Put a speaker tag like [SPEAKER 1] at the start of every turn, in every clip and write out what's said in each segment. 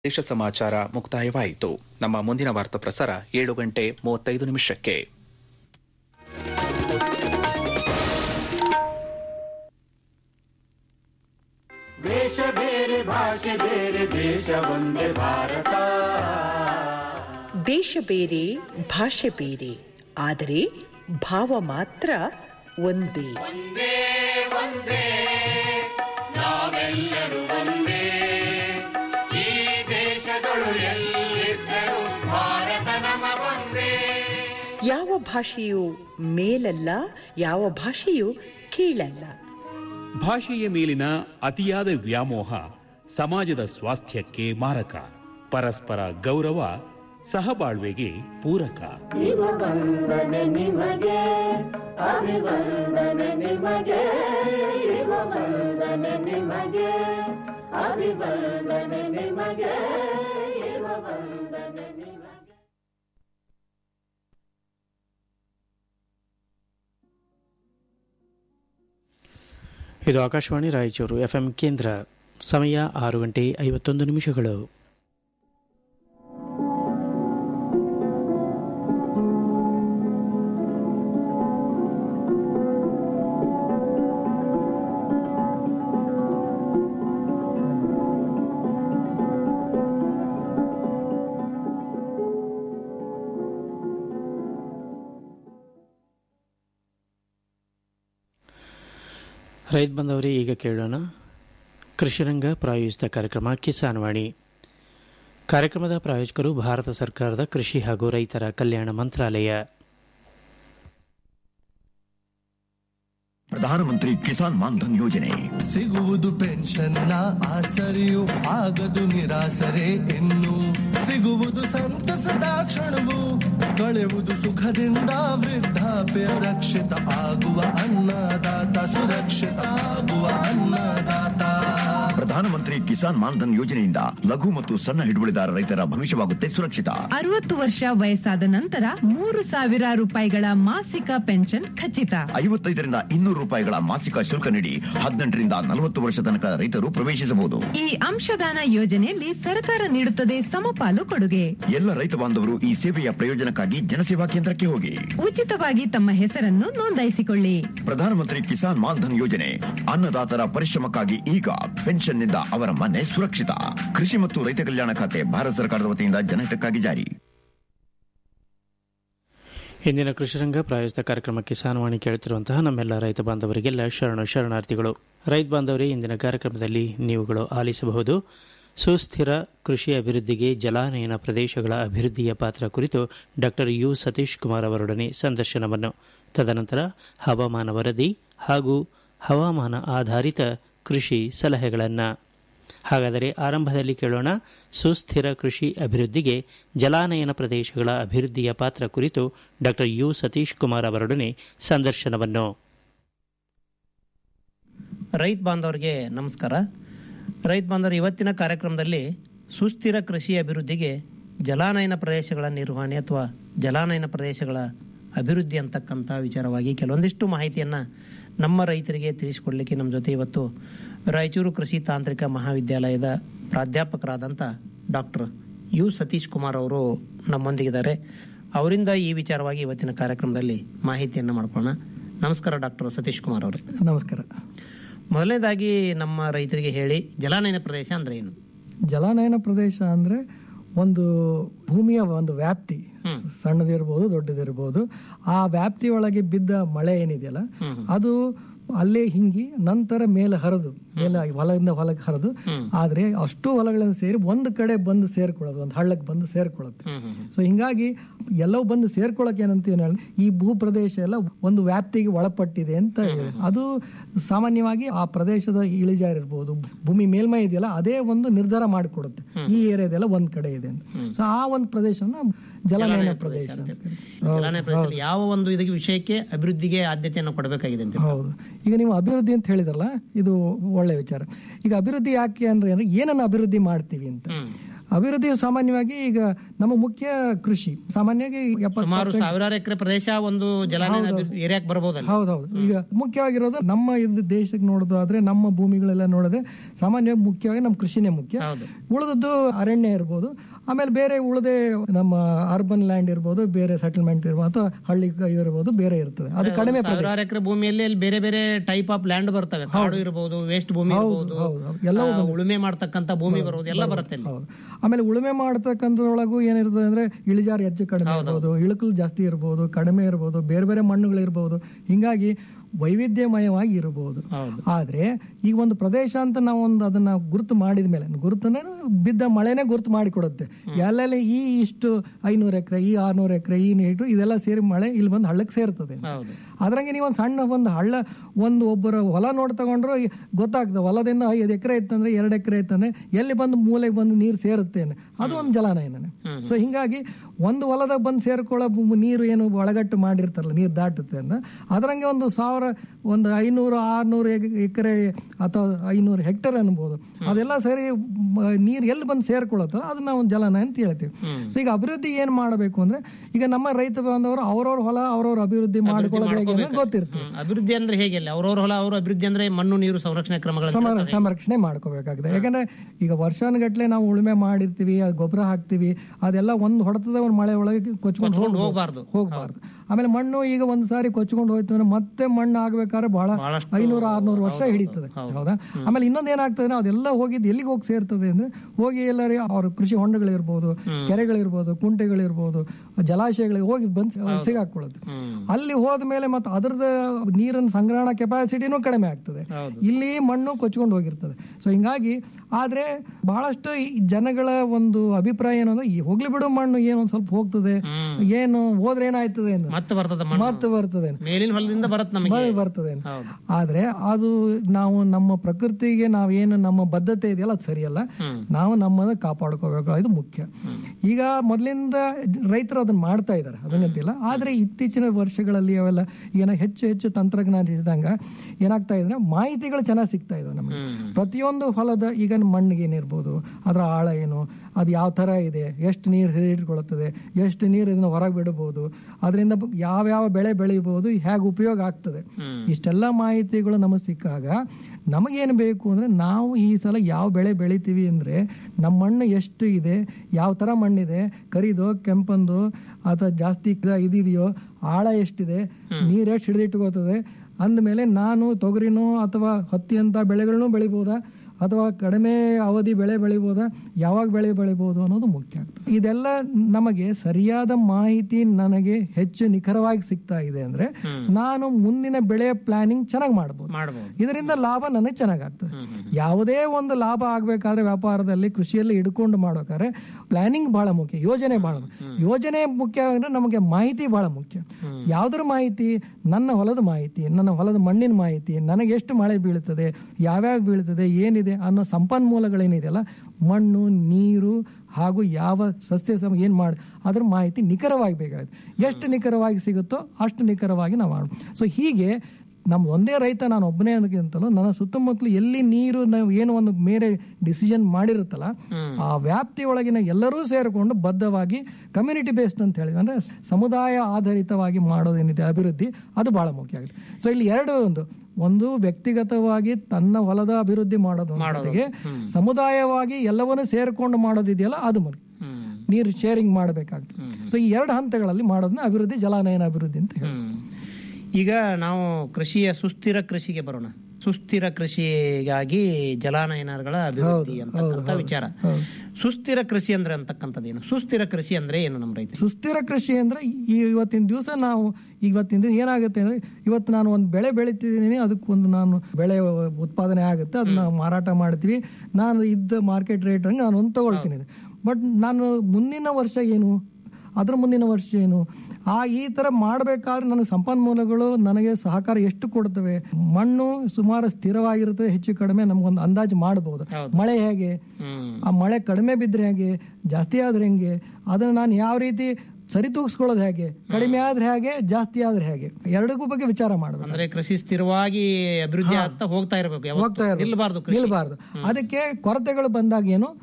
[SPEAKER 1] ದೇಶ ಸಮಾಚಾರ ಮುಕ್ತಾಯವಾಯಿತು ನಮ್ಮ ಮುಂದಿನ ವಾರ್ತಾ ಪ್ರಸಾರ ಏಳು ಗಂಟೆ ಮೂವತ್ತೈದು ನಿಮಿಷಕ್ಕೆ
[SPEAKER 2] ವೇಷ ಬೇರೆ ಭಾಷೆ ಬೇರೆ ದೇಶ ಒಂದೇ ಭಾರತ
[SPEAKER 3] ದೇಶ ಬೇರೆ ಭಾಷೆ ಬೇರೆ ಆದರೆ ಭಾವ ಮಾತ್ರ ಒಂದೇ
[SPEAKER 2] ಒಂದೇ ಒಂದೇ ನಾವೆಲ್ಲರೂ ಒಂದೇ ಈ ದೇಶದೊಳು ಎಲ್ಲಿದ್ದರೂ ಭಾರತ ನಮ ಒಂದೇ
[SPEAKER 3] ಯಾವ ಭಾಷೆಯು ಮೇಲಲ್ಲ ಯಾವ ಭಾಷೆಯು ಕೀಳಲ್ಲ
[SPEAKER 4] ಭಾಷೆಯ ಮೇಲಿನ ಅತಿಯಾದ ವ್ಯಾಮೋಹ ಸಮಾಜದ ಸ್ವಾಸ್ಥ್ಯಕ್ಕೆ ಮಾರಕ ಪರಸ್ಪರ ಗೌರವ ಸಹಬಾಳ್ವೆಗೆ ಪೂರಕ
[SPEAKER 2] ವಂದನೆ ನಿಮಗೆ ಅಭಿವಂದನೆ ನಿಮಗೆ ವಂದನೆ ನಿಮಗೆ ಅಭಿವಂದನೆ ನಿಮಗೆ ವಂದನೆ ನಿಮಗೆ
[SPEAKER 5] ಇದು ಆಕಾಶವಾಣಿ ರಾಯಚೂರು ಎಫ್ಎಂ ಕೇಂದ್ರ ಸಮಯ ಆರು ಗಂಟೆ ಐವತ್ತೊಂದು ನಿಮಿಷಗಳು ರೈತ ಬಂದವರೇ ಈಗ ಕೇಳೋಣ ಕೃಷಿರಂಗ ಪ್ರಾಯೋಜಿತ ಕಾರ್ಯಕ್ರಮ ಕಿಸಾನ್ ವಾಣಿ ಕಾರ್ಯಕ್ರಮದ ಪ್ರಾಯೋಜಕರು ಭಾರತ ಸರ್ಕಾರದ ಕೃಷಿ ಹಾಗೂ ರೈತರ ಕಲ್ಯಾಣ ಮಂತ್ರಾಲಯ
[SPEAKER 6] ಪ್ರಧಾನಮಂತ್ರಿ ಕಿಸಾನ್ ಮಾನ್ಧನ್ ಯೋಜನೆ
[SPEAKER 7] ಸಿಗುವುದು ಪೆನ್ಷನ್ನ ಆಸರೆಯು ಆಗದು ನಿರಾಸರೆ ಇನ್ನು ಸಿಗುವುದು ಸಂತಸದ ಕ್ಷಣವು ಕಳೆಯುವುದು ಸುಖದಿಂದ ವೃದ್ಧಾಪ್ಯ ರಕ್ಷಿತ ಆಗುವ ಅನ್ನದಾತ ಸುರಕ್ಷಿತ ಆಗುವ ಅನ್ನದಾತ
[SPEAKER 6] ಪ್ರಧಾನಮಂತ್ರಿ ಕಿಸಾನ್ ಮಾನ್ಧನ್ ಯೋಜನೆಯಿಂದ ಲಘು ಮತ್ತು ಸಣ್ಣ ಹಿಡುವಳಿದಾರ ರೈತರ ಭವಿಷ್ಯವಾಗುತ್ತೆ ಸುರಕ್ಷಿತ
[SPEAKER 8] ಅರವತ್ತು ವರ್ಷ ವಯಸ್ಸಾದ ನಂತರ ಮೂರು ಸಾವಿರ ರೂಪಾಯಿಗಳ ಮಾಸಿಕ ಪೆನ್ಷನ್ ಖಚಿತ
[SPEAKER 6] ಐವತ್ತೈದರಿಂದ ಇನ್ನೂರು ರೂಪಾಯಿಗಳ ಮಾಸಿಕ ಶುಲ್ಕ ನೀಡಿ ಹದಿನೆಂಟರಿಂದ ನಲವತ್ತು ವರ್ಷ ತನಕ ರೈತರು ಪ್ರವೇಶಿಸಬಹುದು
[SPEAKER 8] ಈ ಅಂಶದಾನ ಯೋಜನೆಯಲ್ಲಿ ಸರ್ಕಾರ ನೀಡುತ್ತದೆ ಸಮಪಾಲು ಕೊಡುಗೆ
[SPEAKER 6] ಎಲ್ಲ ರೈತ ಬಾಂಧವರು ಈ ಸೇವೆಯ ಪ್ರಯೋಜನಕ್ಕಾಗಿ ಜನಸೇವಾ ಕೇಂದ್ರಕ್ಕೆ ಹೋಗಿ
[SPEAKER 8] ಉಚಿತವಾಗಿ ತಮ್ಮ ಹೆಸರನ್ನು ನೋಂದಾಯಿಸಿಕೊಳ್ಳಿ
[SPEAKER 6] ಪ್ರಧಾನಮಂತ್ರಿ ಕಿಸಾನ್ ಮಾನ್ಧನ್ ಯೋಜನೆ ಅನ್ನದಾತರ ಪರಿಶ್ರಮಕ್ಕಾಗಿ ಈಗ ಪೆನ್ಷನ್ನಿಂದ ಅವರ ಮನೆ ಸುರಕ್ಷಿತ ಕೃಷಿ ಮತ್ತು ರೈತ ಕಲ್ಯಾಣ ಖಾತೆ ಭಾರತ ಸರ್ಕಾರದ ವತಿಯಿಂದ ಜನಹಿತಕ್ಕಾಗಿ ಜಾರಿ
[SPEAKER 5] ಇಂದಿನ ಕೃಷಿರಂಗ ಪ್ರಾಯೋಜಿತ ಕಾರ್ಯಕ್ರಮ ಕಿಸಾನ್ ವಾಣಿ ಕೇಳುತ್ತಿರುವಂತಹ ನಮ್ಮೆಲ್ಲ ರೈತ ಬಾಂಧವರಿಗೆಲ್ಲ ಶರಣ ಶರಣಾರ್ಥಿಗಳು ರೈತ ಬಾಂಧವರೇ ಇಂದಿನ ಕಾರ್ಯಕ್ರಮದಲ್ಲಿ ನೀವುಗಳು ಆಲಿಸಬಹುದು ಸುಸ್ಥಿರ ಕೃಷಿ ಅಭಿವೃದ್ಧಿಗೆ ಜಲಾನಯನ ಪ್ರದೇಶಗಳ ಅಭಿವೃದ್ಧಿಯ ಪಾತ್ರ ಕುರಿತು ಡಾಕ್ಟರ್ ಯು ಸತೀಶ್ ಕುಮಾರ್ ಅವರೊಡನೆ ಸಂದರ್ಶನವನ್ನು ತದನಂತರ ಹವಾಮಾನ ವರದಿ ಹಾಗೂ ಹವಾಮಾನ ಆಧಾರಿತ ಕೃಷಿ ಸಲಹೆಗಳನ್ನು ಹಾಗಾದರೆ ಆರಂಭದಲ್ಲಿ ಕೇಳೋಣ ಸುಸ್ಥಿರ ಕೃಷಿ ಅಭಿವೃದ್ಧಿಗೆ ಜಲಾನಯನ ಪ್ರದೇಶಗಳ ಅಭಿವೃದ್ಧಿಯ ಪಾತ್ರ ಕುರಿತು ಡಾಕ್ಟರ್ ಯು ಸತೀಶ್ ಕುಮಾರ್ ಅವರೊಡನೆ ಸಂದರ್ಶನವನ್ನು
[SPEAKER 9] ರೈತ ಬಾಂಧವರಿಗೆ ನಮಸ್ಕಾರ ರೈತ ಬಾಂಧವರು ಇವತ್ತಿನ ಕಾರ್ಯಕ್ರಮದಲ್ಲಿ ಸುಸ್ಥಿರ ಕೃಷಿ ಅಭಿವೃದ್ಧಿಗೆ ಜಲಾನಯನ ಪ್ರದೇಶಗಳ ನಿರ್ವಹಣೆ ಅಥವಾ ಜಲಾನಯನ ಪ್ರದೇಶಗಳ ಅಭಿವೃದ್ಧಿ ಅಂತಕ್ಕಂಥ ವಿಚಾರವಾಗಿ ಕೆಲವೊಂದಿಷ್ಟು ಮಾಹಿತಿಯನ್ನು ನಮ್ಮ ರೈತರಿಗೆ ತಿಳಿಸಿಕೊಡಲಿಕ್ಕೆ ನಮ್ಮ ಜೊತೆ ಇವತ್ತು ರಾಯಚೂರು ಕೃಷಿ ತಾಂತ್ರಿಕ ಮಹಾವಿದ್ಯಾಲಯದ ಪ್ರಾಧ್ಯಾಪಕರಾದಂಥ ಡಾಕ್ಟರ್ ಯು ಸತೀಶ್ ಕುಮಾರ್ ಅವರು ನಮ್ಮೊಂದಿಗಿದ್ದಾರೆ ಅವರಿಂದ ಈ ವಿಚಾರವಾಗಿ ಇವತ್ತಿನ ಕಾರ್ಯಕ್ರಮದಲ್ಲಿ ಮಾಹಿತಿಯನ್ನು ಮಾಡ್ಕೊಳ್ಳೋಣ ನಮಸ್ಕಾರ ಡಾಕ್ಟರ್ ಸತೀಶ್ ಕುಮಾರ್ ಅವರೇ
[SPEAKER 10] ನಮಸ್ಕಾರ
[SPEAKER 9] ಮೊದಲನೇದಾಗಿ ನಮ್ಮ ರೈತರಿಗೆ ಹೇಳಿ ಜಲಾನಯನ ಪ್ರದೇಶ ಅಂದ್ರೆ ಏನು
[SPEAKER 10] ಜಲಾನಯನ ಪ್ರದೇಶ ಅಂದ್ರೆ ಒಂದು ಭೂಮಿಯ ಒಂದು ವ್ಯಾಪ್ತಿ ಸಣ್ಣದಿರ್ಬೋದು ದೊಡ್ಡದಿರ್ಬೋದು ಆ ವ್ಯಾಪ್ತಿಯೊಳಗೆ ಬಿದ್ದ ಮಳೆ ಏನಿದೆಯಲ್ಲ ಅದು ಅಲ್ಲೇ ಹಿಂಗಿ ನಂತರ ಮೇಲೆ ಹರಿದು ಮೇಲೆ ಹೊಲದಿಂದ ಹೊಲಕ್ಕೆ ಹರಿದು ಆದ್ರೆ ಅಷ್ಟು ಹೊಲಗಳನ್ನು ಸೇರಿ ಒಂದು ಕಡೆ ಬಂದು ಸೇರ್ಕೊಳ್ಳೋದು ಒಂದು ಹಳ್ಳಕ್ಕೆ ಬಂದು ಸೇರ್ಕೊಳ್ಳುತ್ತೆ ಸೊ ಹಿಂಗಾಗಿ ಎಲ್ಲವೂ ಬಂದು ಸೇರ್ಕೊಳ್ಳೋಕೆ ಏನಂತ ಏನು ಹೇಳಿ ಈ ಭೂ ಪ್ರದೇಶ ಎಲ್ಲ ಒಂದು ವ್ಯಾಪ್ತಿಗೆ ಒಳಪಟ್ಟಿದೆ ಅಂತ ಹೇಳಿ ಅದು ಸಾಮಾನ್ಯವಾಗಿ ಆ ಪ್ರದೇಶದ ಇಳಿಜಾರು ಇರ್ಬೋದು ಭೂಮಿ ಮೇಲ್ಮೈ ಇದೆಯಲ್ಲ ಅದೇ ಒಂದು ನಿರ್ಧಾರ ಮಾಡಿಕೊಡುತ್ತೆ ಈ ಏರಿಯಾದೆಲ್ಲ ಒಂದ್ ಕಡೆ ಇದೆ ಅಂತ ಸೊ ಆ ಒಂದು ಪ್ರದೇಶವನ್ನ ಜಲನಯನ ಪ್ರದೇಶ ಅಂತ ಕರೀತಾರೆ.
[SPEAKER 9] ಜಲಾನಯನ ಪ್ರದೇಶದಲ್ಲಿ ಯಾವ ಒಂದು ಇದಕ್ಕೆ ವಿಷಯಕ್ಕೆ ಅಭಿವೃದ್ಧಿಗೆ ಆದ್ಯತೆಯನ್ನು ಕೊಡಬೇಕಾಗಿದೆ ಅಂತ
[SPEAKER 10] ಹೌದು ಈಗ ನೀವು ಅಭಿವೃದ್ಧಿ ಅಂತ ಹೇಳಿದ್ರಲ್ಲ ಇದು ಒಳ್ಳೆ ವಿಚಾರ ಈಗ ಅಭಿವೃದ್ಧಿ ಯಾಕೆ ಅಂದ್ರೆ ಏನು- ಏನನ್ನ ಅಭಿವೃದ್ಧಿ ಮಾಡ್ತೀವಿ ಅಂತ ಅಭಿವೃದ್ಧಿ ಸಾಮಾನ್ಯವಾಗಿ ಈಗ ನಮ್ಮ ಮುಖ್ಯ ಕೃಷಿ ಸಾಮಾನ್ಯವಾಗಿ ಎಪ್ಪತ್ತು
[SPEAKER 9] ಸುಮಾರು ಸಾವಿರಾರು ಎಕರೆ ಪ್ರದೇಶ ಒಂದು ಜಲಾನಯನ ಏರಿಯಾಕ್ ಬರಬಹುದಲ್ಲ
[SPEAKER 10] ಹೌದೌದು ಈಗ ಮುಖ್ಯವಾಗಿರೋದು ನಮ್ಮ ಇದು ದೇಶಕ್ಕೆ ನೋಡೋದು ಆದ್ರೆ ನಮ್ಮ ಭೂಮಿಗಳೆಲ್ಲ ನೋಡಿದ್ರೆ ಸಾಮಾನ್ಯವಾಗಿ ಮುಖ್ಯವಾಗಿ ನಮ್ಮ ಕೃಷಿನೇ ಮುಖ್ಯ ಉಳಿದದ್ದು ಅರಣ್ಯ ಇರ್ಬೋದು ಆಮೇಲೆ ಬೇರೆ ಉಳಿದೆ ನಮ್ಮ ಅರ್ಬನ್ ಲ್ಯಾಂಡ್ ಇರ್ಬೋದು ಬೇರೆ ಸೆಟಲ್ಮೆಂಟ್ ಇರ್ಬೋದು ಅಥವಾ ಹಳ್ಳಿ ಇರ್ಬೋದು ಬೇರೆ ಇರ್ತದೆ ಅದು ಕಡಿಮೆ ಪ್ರದೇಶ
[SPEAKER 9] ಸಾವಿರಾರು ಎಕರೆ ಭೂಮಿಯಲ್ಲಿ ಅಲ್ಲಿ ಬೇರೆ ಬೇರೆ ಟೈಪ್ ಆಫ್ ಲ್ಯಾಂಡ್ ಬರ್ತವೆ ಕಾಡು ಇರಬಹುದು ವೇಸ್ಟ್ ಭೂಮಿ ಇರಬಹುದು
[SPEAKER 10] ಎಲ್ಲವೂ
[SPEAKER 9] ಉಳುಮೆ ಮಾಡ್ತಕ್ಕಂತ ಭೂಮಿ ಬರುವುದು ಎಲ್ಲ ಬರುತ್ತೆ ಅಲ್ಲಿ
[SPEAKER 10] ಹೌದು ಆಮೇಲೆ ಉಳುಮೆ ಮಾಡತಕ್ಕಂಥದ್ರೊಳಗೂ ಏನಿರ್ತದೆ ಅಂದ್ರೆ ಇಳಿಜಾರು ಹೆಚ್ಚು ಕಡಿಮೆ ಇರ್ಬೋದು ಇಳುಕಲು ಜಾಸ್ತಿ ಇರ್ಬೋದು ಕಡಿಮೆ ಇರ್ಬೋದು ಬೇರೆ ಬೇರೆ ಮಣ್ಣುಗಳು ಇರ್ಬೋದು ಹಿಂಗಾಗಿ ವೈವಿಧ್ಯಮಯವಾಗಿ ಇರಬಹುದು ಆದ್ರೆ ಈಗ ಒಂದು ಪ್ರದೇಶ ಅಂತ ನಾವು ಒಂದು ಅದನ್ನ ಗುರುತು ಮಾಡಿದ ಮೇಲೆ ಗುರುತನ್ನ ಬಿದ್ದ ಮಳೆನೇ ಗುರುತು ಮಾಡಿಕೊಡುತ್ತೆ ಎಲ್ಲೆಲ್ಲಿ ಈ ಇಷ್ಟು ಐನೂರು ಎಕರೆ ಈ ಆರ್ನೂರು ಎಕರೆ ಈ ನೀಟು ಇದೆಲ್ಲ ಸೇರಿ ಮಳೆ ಇಲ್ಲಿ ಬಂದು ಹಳ್ಳಕ್ಕೆ ಸೇರ್ತದೆ ಅದ್ರಂಗೆ ನೀವು ಒಂದು ಸಣ್ಣ ಒಂದು ಹಳ್ಳ ಒಂದು ಒಬ್ಬರ ಹೊಲ ನೋಡಿ ತಗೊಂಡ್ರು ಈ ಗೊತ್ತಾಗ್ತದೆ ಹೊಲದಿಂದ ಐದು ಎಕರೆ ಇತ್ತಂದ್ರೆ ಎರಡು ಎಕರೆ ಇತ್ತಂದ್ರೆ ಎಲ್ಲಿ ಬಂದು ಮೂಲೆಗೆ ಬಂದು ನೀರು ಸೇರುತ್ತೆ ಅದು ಒಂದು ಜಲಾನಯನ ಸೊ ಹಿಂಗಾಗಿ ಒಂದು ಹೊಲದಾಗ ಬಂದು ಸೇರ್ಕೊಳ್ಳೋ ಭೂ- ನೀರು ಏನು ಒಳಗಟ್ಟು ಮಾಡಿರ್ತಾರಲ್ಲ ನೀರು ದಾಟುತ್ತೆ ಅಂದ್ರೆ ಅದರಂಗೆ ಒಂದು ಸಾವಿರ ಒಂದು ಐನೂರು ಆರ್ನೂರು ಎಕರೆ ಅಥವಾ ಐನೂರು ಹೆಕ್ಟೇರ್ ಅನ್ಬೋದು ಅದೆಲ್ಲ ಸರಿ ಮ- ನೀರು ಎಲ್ಲಿ ಬಂದು ಸೇರ್ಕೊಳ್ಳುತ್ತಲ್ಲ ಅದನ್ನ ಒಂದು ಜಲಾನಯನ ಅಂತ ಹೇಳ್ತೀವಿ ಸೊ ಈಗ ಅಭಿವೃದ್ಧಿ ಏನ್ ಮಾಡಬೇಕು ಅಂದ್ರೆ ಈಗ ನಮ್ಮ ರೈತ ಬಾಂಧವರು ಅವ್ರವ್ರ ಹೊಲ ಅವ್ರವ್ರ ಅಭಿವೃದ್ಧಿ ಮಾಡ್ಕೊಳ್ಳೋದು ಹೇಗೆ ಅನ್ನೋದು ಗೊತ್ತಿರ್ತದೆ
[SPEAKER 9] ಹ್ಮ್. ಅಭಿವೃದ್ಧಿ ಅಂದ್ರೆ ಹೇಗೆ ಅಲ್ಲಿ ಅವ್ರವ್ರ ಹೊಲ ಅವ್ರ ಅಭಿವೃದ್ಧಿ ಅಂದ್ರೆ ಮಣ್ಣು ನೀರು ಸಂರಕ್ಷಣೆ ಕ್ರಮಗಳು
[SPEAKER 10] ಸಮ- ಸಂರಕ್ಷಣೆ ಮಾಡ್ಕೋಬೇಕಾಗಿದೆ ಯಾಕಂದ್ರೆ ಈಗ ವರ್ಷಾನುಗಟ್ಲೆ ನಾವು ಉಳುಮೆ ಮಾಡಿರ್ತೀವಿ ಅದು ಗೊಬ್ಬರ ಹಾಕ್ತಿವಿ ಅದೆಲ್ಲ ಒಂದು ಹೊಡೆತದ ಒಂದು ಮಳೆ ಒಳಗೆ ಕೊಚ್ಕೊಂಡು ಹೋಗ್ಬೋದು.
[SPEAKER 9] ಹೋಗ್ಬಾರ್ದು.
[SPEAKER 10] ಹೋಗ್ಬಾರ್ದು ಆಮೇಲೆ ಮಣ್ಣು ಈಗ ಒಂದ್ ಸಾರಿ ಕೊಚ್ಕೊಂಡು ಹೋಯ್ತು ಅಂದ್ರೆ ಮತ್ತೆ ಮಣ್ಣು ಆಗ್ಬೇಕಾದ್ರೆ ಬಹಳ ಐನೂರು ಆರ್ನೂರು ವರ್ಷ ಹಿಡಿತದೆ ಹೌದಾ ಆಮೇಲೆ ಇನ್ನೊಂದ್ ಏನಾಗ್ತದೆ ಅಂದ್ರೆ ಅದೆಲ್ಲ ಹೋಗಿದ್ದು ಎಲ್ಲಿಗೆ ಹೋಗಿ ಸೇರ್ತದೆ ಅಂದ್ರೆ ಹೋಗಿ ಎಲ್ಲರಿ ಅವ್ರ ಕೃಷಿ ಹೊಂಡಗಳಿರ್ಬೋದು ಕೆರೆಗಳಿರ್ಬೋದು ಕುಂಟೆಗಳಿರ್ಬೋದು ಜಲಾಶಯಗಳಿಗೆ ಹೋಗಿ ಬಂದ್ ಸಿಗಾಕೊಳ್ಳುತ್ತೆ ಅಲ್ಲಿ ಹೋದ್ಮೇಲೆ ಮತ್ತೆ ಅದ್ರದ್ದು ನೀರನ್ನ ಸಂಗ್ರಹಣಾ ಕೆಪಾಸಿಟಿನೂ ಕಡಿಮೆ ಆಗ್ತದೆ ಇಲ್ಲಿ ಮಣ್ಣು ಕೊಚ್ಕೊಂಡು ಹೋಗಿರ್ತದೆ ಸೊ ಹಿಂಗಾಗಿ ಆದ್ರೆ ಬಹಳಷ್ಟು ಈ ಜನಗಳ ಒಂದು ಅಭಿಪ್ರಾಯ ಏನು ಅಂದ್ರೆ ಈ ಹೋಗ್ಲಿ ಬಿಡು ಮಣ್ಣು ಏನು ಒಂದ್ ಸ್ವಲ್ಪ ಹೋಗ್ತದೆ ಏನು ಹೋದ್ರೆ ಏನಾಯ್ತದೆ ಅಂತ
[SPEAKER 9] ಮತ್ತೆ ಬರ್ತದ ಮಣ್ಣು
[SPEAKER 10] ಮತ್ತೆ ಬರ್ತದೆ
[SPEAKER 9] ಮೇಲಿನ ಹೊಲದಿಂದ ಬರುತ್ತೆ ನಮಗೆ
[SPEAKER 10] ಬ- ಬರ್ತದೆ ಅಂತ. ಆದ್ರೆ ಅದು ನಾವು ನಮ್ಮ ಪ್ರಕೃತಿಗೆ ನಾವೇನು ನಮ್ಮ ಬದ್ಧತೆ ಇದೆಯಲ್ಲ ಅದು ಸರಿಯಲ್ಲ ನಾವು ನಮ್ಮನ್ನ ಕಾಪಾಡ್ಕೋಬೇಕು ಇದು ಮುಖ್ಯ ಈಗ ಮೊದಲಿಂದ ರೈತರು ಅದನ್ನ ಮಾಡ್ತಾ ಇದ್ದಾರೆ ಅದನ್ನಂತಿಲ್ಲ ಆದ್ರೆ ಇತ್ತೀಚಿನ ವರ್ಷಗಳಲ್ಲಿ ಅವೆಲ್ಲ ಏನೋ ಹೆಚ್ಚು ಹೆಚ್ಚು ತಂತ್ರಜ್ಞಾನ ಇದ್ದಂಗ ಏನಾಗ್ತಾ ಇದ್ರೆ ಮಾಹಿತಿಗಳು ಚೆನ್ನಾಗಿ ಸಿಗ್ತಾ ಇದಾವೆ ನಮಗೆ ಪ್ರತಿಯೊಂದು ಹೊಲದ ಈಗ ಮಣ್ಣಿಗೆ ಏನಿರ್ಬೋದು ಅದರ ಆಳ ಏನು ಅದು ಯಾವ ತರ ಇದೆ ಎಷ್ಟು ನೀರು ಹಿಡಿದುಕೊಳ್ಳುತ್ತದೆ ಎಷ್ಟು ನೀರು ಇದನ್ನ ಹೊರಗೆ ಬಿಡಬಹುದು ಅದರಿಂದ ಯಾವ್ಯಾವ ಬೆಳೆ ಬೆಳಿಬಹುದು ಹೇಗೆ ಉಪಯೋಗ ಆಗ್ತದೆ ಇಷ್ಟೆಲ್ಲ ಮಾಹಿತಿಗಳು ನಮಗೆ ಸಿಕ್ಕಾಗ ನಮಗೇನು ಬೇಕು ಅಂದ್ರೆ ನಾವು ಈ ಸಲ ಯಾವ ಬೆಳೆ ಬೆಳಿತೀವಿ ಅಂದ್ರೆ ನಮ್ಮ ಮಣ್ಣು ಎಷ್ಟು ಇದೆ ಯಾವ ತರ ಮಣ್ಣಿದೆ ಕರಿದೋ ಕೆಂಪಂದು ಅಥವಾ ಜಾಸ್ತಿ ಕ- ಇದಿದೆಯೋ ಆಳ ಎಷ್ಟಿದೆ ನೀರು ಎಷ್ಟು ಹಿಡಿದಿಟ್ಕೋತದೆ ಅಂದಮೇಲೆ ನಾನು ತೊಗರಿನೋ ಅಥವಾ ಹತ್ತಿ ಅಂತ ಬೆಳೆಗಳನ್ನೂ ಬೆಳಿಬೋದಾ ಅಥವಾ ಕಡಿಮೆ ಅವಧಿ ಬೆಳೆ ಬೆಳಿಬೋದಾ ಯಾವಾಗ ಬೆಳೆ ಬೆಳಿಬೋದು ಅನ್ನೋದು ಮುಖ್ಯ ಆಗ್ತದೆ ಇದೆಲ್ಲ ನಮಗೆ ಸರಿಯಾದ ಮಾಹಿತಿ ನನಗೆ ಹೆಚ್ಚು ನಿಖರವಾಗಿ ಸಿಗ್ತಾ ಇದೆ ಅಂದ್ರೆ ನಾನು ಮುಂದಿನ ಬೆಳೆಯ ಪ್ಲಾನಿಂಗ್ ಚೆನ್ನಾಗಿ ಮಾಡಬಹುದು
[SPEAKER 9] ಮಾಡಬಹುದು
[SPEAKER 10] ಇದರಿಂದ ಲಾಭ ನನಗೆ ಚೆನ್ನಾಗಿ ಆಗ್ತದೆ ಯಾವುದೇ ಒಂದು ಲಾಭ ಆಗ್ಬೇಕಾದ್ರೆ ವ್ಯಾಪಾರದಲ್ಲಿ ಕೃಷಿಯಲ್ಲಿ ಹಿಡ್ಕೊಂಡು ಮಾಡೋಕಾದ್ರೆ ಪ್ಲಾನಿಂಗ್ ಬಹಳ ಮುಖ್ಯ ಯೋಜನೆ ಬಹಳ ಮುಖ್ಯ. ಯೋಜನೆ ಮುಖ್ಯ ಅಂದ್ರೆ ನಮಗೆ ಮಾಹಿತಿ ಬಹಳ ಮುಖ್ಯ ಯಾವ್ದ್ರ ಮಾಹಿತಿ ನನ್ನ ಹೊಲದ ಮಾಹಿತಿ ನನ್ನ ಹೊಲದ ಮಣ್ಣಿನ ಮಾಹಿತಿ ನನಗೆ ಎಷ್ಟು ಮಳೆ ಬೀಳ್ತದೆ ಯಾವ್ಯಾವ ಬೀಳ್ತದೆ ಏನಿದೆ ಅನ್ನೋ ಸಂಪನ್ಮೂಲಗಳೇನಿದೆಯಲ್ಲ ಮಣ್ಣು ನೀರು ಹಾಗೂ ಯಾವ ಸಸ್ಯ ಸಮ ಏನು ಮಾಡಿ ಅದ್ರ ಮಾಹಿತಿ ನಿಖರವಾಗಿ ಬೇಕಾಗುತ್ತೆ ಎಷ್ಟು ನಿಖರವಾಗಿ ಸಿಗುತ್ತೋ ಅಷ್ಟು ನಿಖರವಾಗಿ ನಾವು ಮಾಡೋಣ ಸೊ ಹೀಗೆ ನಮ್ಮ ಒಂದೇ ರೈತ ನಾನು ಒಬ್ಬನೇ ಅನ್ನೋಕ್ಕಿಂತಲೂ ನನ್ನ ಸುತ್ತಮುತ್ತಲು ಎಲ್ಲಿ ನೀರು ನಾವು ಏನು ಒಂದು ಮೇರೆ ಡಿಸಿಷನ್ ಮಾಡಿರುತ್ತಲ್ಲ ಆ ವ್ಯಾಪ್ತಿ ಒಳಗಿನ ಎಲ್ಲರೂ ಸೇರಿಕೊಂಡು ಬದ್ಧವಾಗಿ ಕಮ್ಯುನಿಟಿ ಬೇಸ್ಡ್ ಅಂತ ಹೇಳಿ ಅಂದ್ರೆ ಸಮುದಾಯ ಆಧಾರಿತವಾಗಿ ಮಾಡೋದೇನಿದೆ ಅಭಿವೃದ್ಧಿ ಅದು ಬಹಳ ಮುಖ್ಯ ಆಗುತ್ತೆ ಸೊ ಇಲ್ಲಿ ಎರಡು ಒಂದು ಒಂದು ವ್ಯಕ್ತಿಗತವಾಗಿ ತನ್ನ ಹೊಲದ ಅಭಿವೃದ್ಧಿ ಮಾಡೋದು ಜೊತೆಗೆ ಸಮುದಾಯವಾಗಿ ಎಲ್ಲವನ್ನೂ ಸೇರ್ಕೊಂಡು ಮಾಡೋದಿದೆಯಲ್ಲ ಅದು ಮುಖ್ಯ ನೀರು ಶೇರಿಂಗ್ ಮಾಡಬೇಕಾಗ್ತದೆ ಸೊ ಈ ಎರಡು ಹಂತಗಳಲ್ಲಿ ಮಾಡೋದನ್ನ ಅಭಿವೃದ್ಧಿ ಜಲಾನಯನ ಅಭಿವೃದ್ಧಿ ಅಂತ ಹೇಳಿ
[SPEAKER 9] ಈಗ ನಾವು ಕೃಷಿಯ ಸುಸ್ಥಿರ ಕೃಷಿಗೆ ಬರೋಣ ಸುಸ್ಥಿರ ಕೃಷಿಗಾಗಿ ಜಲಾನಯನಗಳ ಅಭಿವೃದ್ಧಿ ಅಂತಕ್ಕಂಥ ವಿಚಾರ ಸುಸ್ಥಿರ ಕೃಷಿ ಅಂದ್ರೆ ಅಂತಕ್ಕಂಥದ್ದೇನು ಸುಸ್ಥಿರ ಕೃಷಿ ಅಂದ್ರೆ ಏನು ನಮ್ಮ ರೈತ
[SPEAKER 10] ಸುಸ್ಥಿರ ಕೃಷಿ ಅಂದ್ರೆ ಈ ಇವತ್ತಿನ ದಿವಸ ನಾವು ಇವತ್ತಿನ ದಿನ ಏನಾಗುತ್ತೆ ಅಂದ್ರೆ ಇವತ್ತು ನಾನು ಒಂದು ಬೆಳೆ ಬೆಳಿತಿದ್ದೀನಿ ಅದಕ್ಕೊಂದು ನಾನು ಬೆಳೆ ಉತ್ಪಾದನೆ ಆಗುತ್ತೆ ಅದನ್ನ ಮಾರಾಟ ಮಾಡ್ತೀವಿ ನಾನು ಇದ್ದ ಮಾರ್ಕೆಟ್ ರೇಟ್ ಹಂಗೆ ನಾನು ಒಂದು ತಗೊಳ್ತೀನಿ ಬಟ್ ನಾನು ಮುಂದಿನ ವರ್ಷ ಏನು ಅದ್ರ ಮುಂದಿನ ವರ್ಷ ಏನು ಆ ಈ ತರ ಮಾಡಬೇಕಾದ್ರೆ ನನಗೆ ಸಂಪನ್ಮೂಲಗಳು ನನಗೆ ಸಹಕಾರ ಎಷ್ಟು ಕೊಡ್ತವೆ ಮಣ್ಣು ಸುಮಾರು ಸ್ಥಿರವಾಗಿರುತ್ತೆ ಹೆಚ್ಚು ಕಡಿಮೆ ನಮ್ಗೊಂದು ಅಂದಾಜು ಮಾಡಬಹುದು ಮಳೆ ಹೇಗೆ ಆ ಮಳೆ ಕಡಿಮೆ ಬಿದ್ರೆ ಹೇಗೆ ಜಾಸ್ತಿ ಆದ್ರೆ ಹೆಂಗೆ ಅದನ್ನ ನಾನು ಯಾವ ರೀತಿ ಸರಿತೂಗಿಸ್ಕೊಳ್ಳೋದು ಹೇಗೆ ಕಡಿಮೆ ಆದ್ರೆ ಹೇಗೆ ಜಾಸ್ತಿ ಆದ್ರೆ ಹೇಗೆ ಎರಡಕ್ಕೂ ಬಗ್ಗೆ ವಿಚಾರ ಮಾಡಬೇಕು
[SPEAKER 9] ಅಂದ್ರೆ ಕೃಷಿ ಸ್ಥಿರವಾಗಿ ಅಭಿವೃದ್ಧಿ ಆಗ್ತಾ ಹೋಗ್ತಾ ಇರಬೇಕು
[SPEAKER 10] ಹೋಗ್ತಾ ಇರ್ಬೇಕು.
[SPEAKER 9] ನಿಲ್ಬಾರ್ದು ಕೃಷಿ
[SPEAKER 10] ನಿಲ್ಬಾರ್ದು ಅದಕ್ಕೆ ಕೊರತೆಗಳು ಬಂದಾಗ ಏನು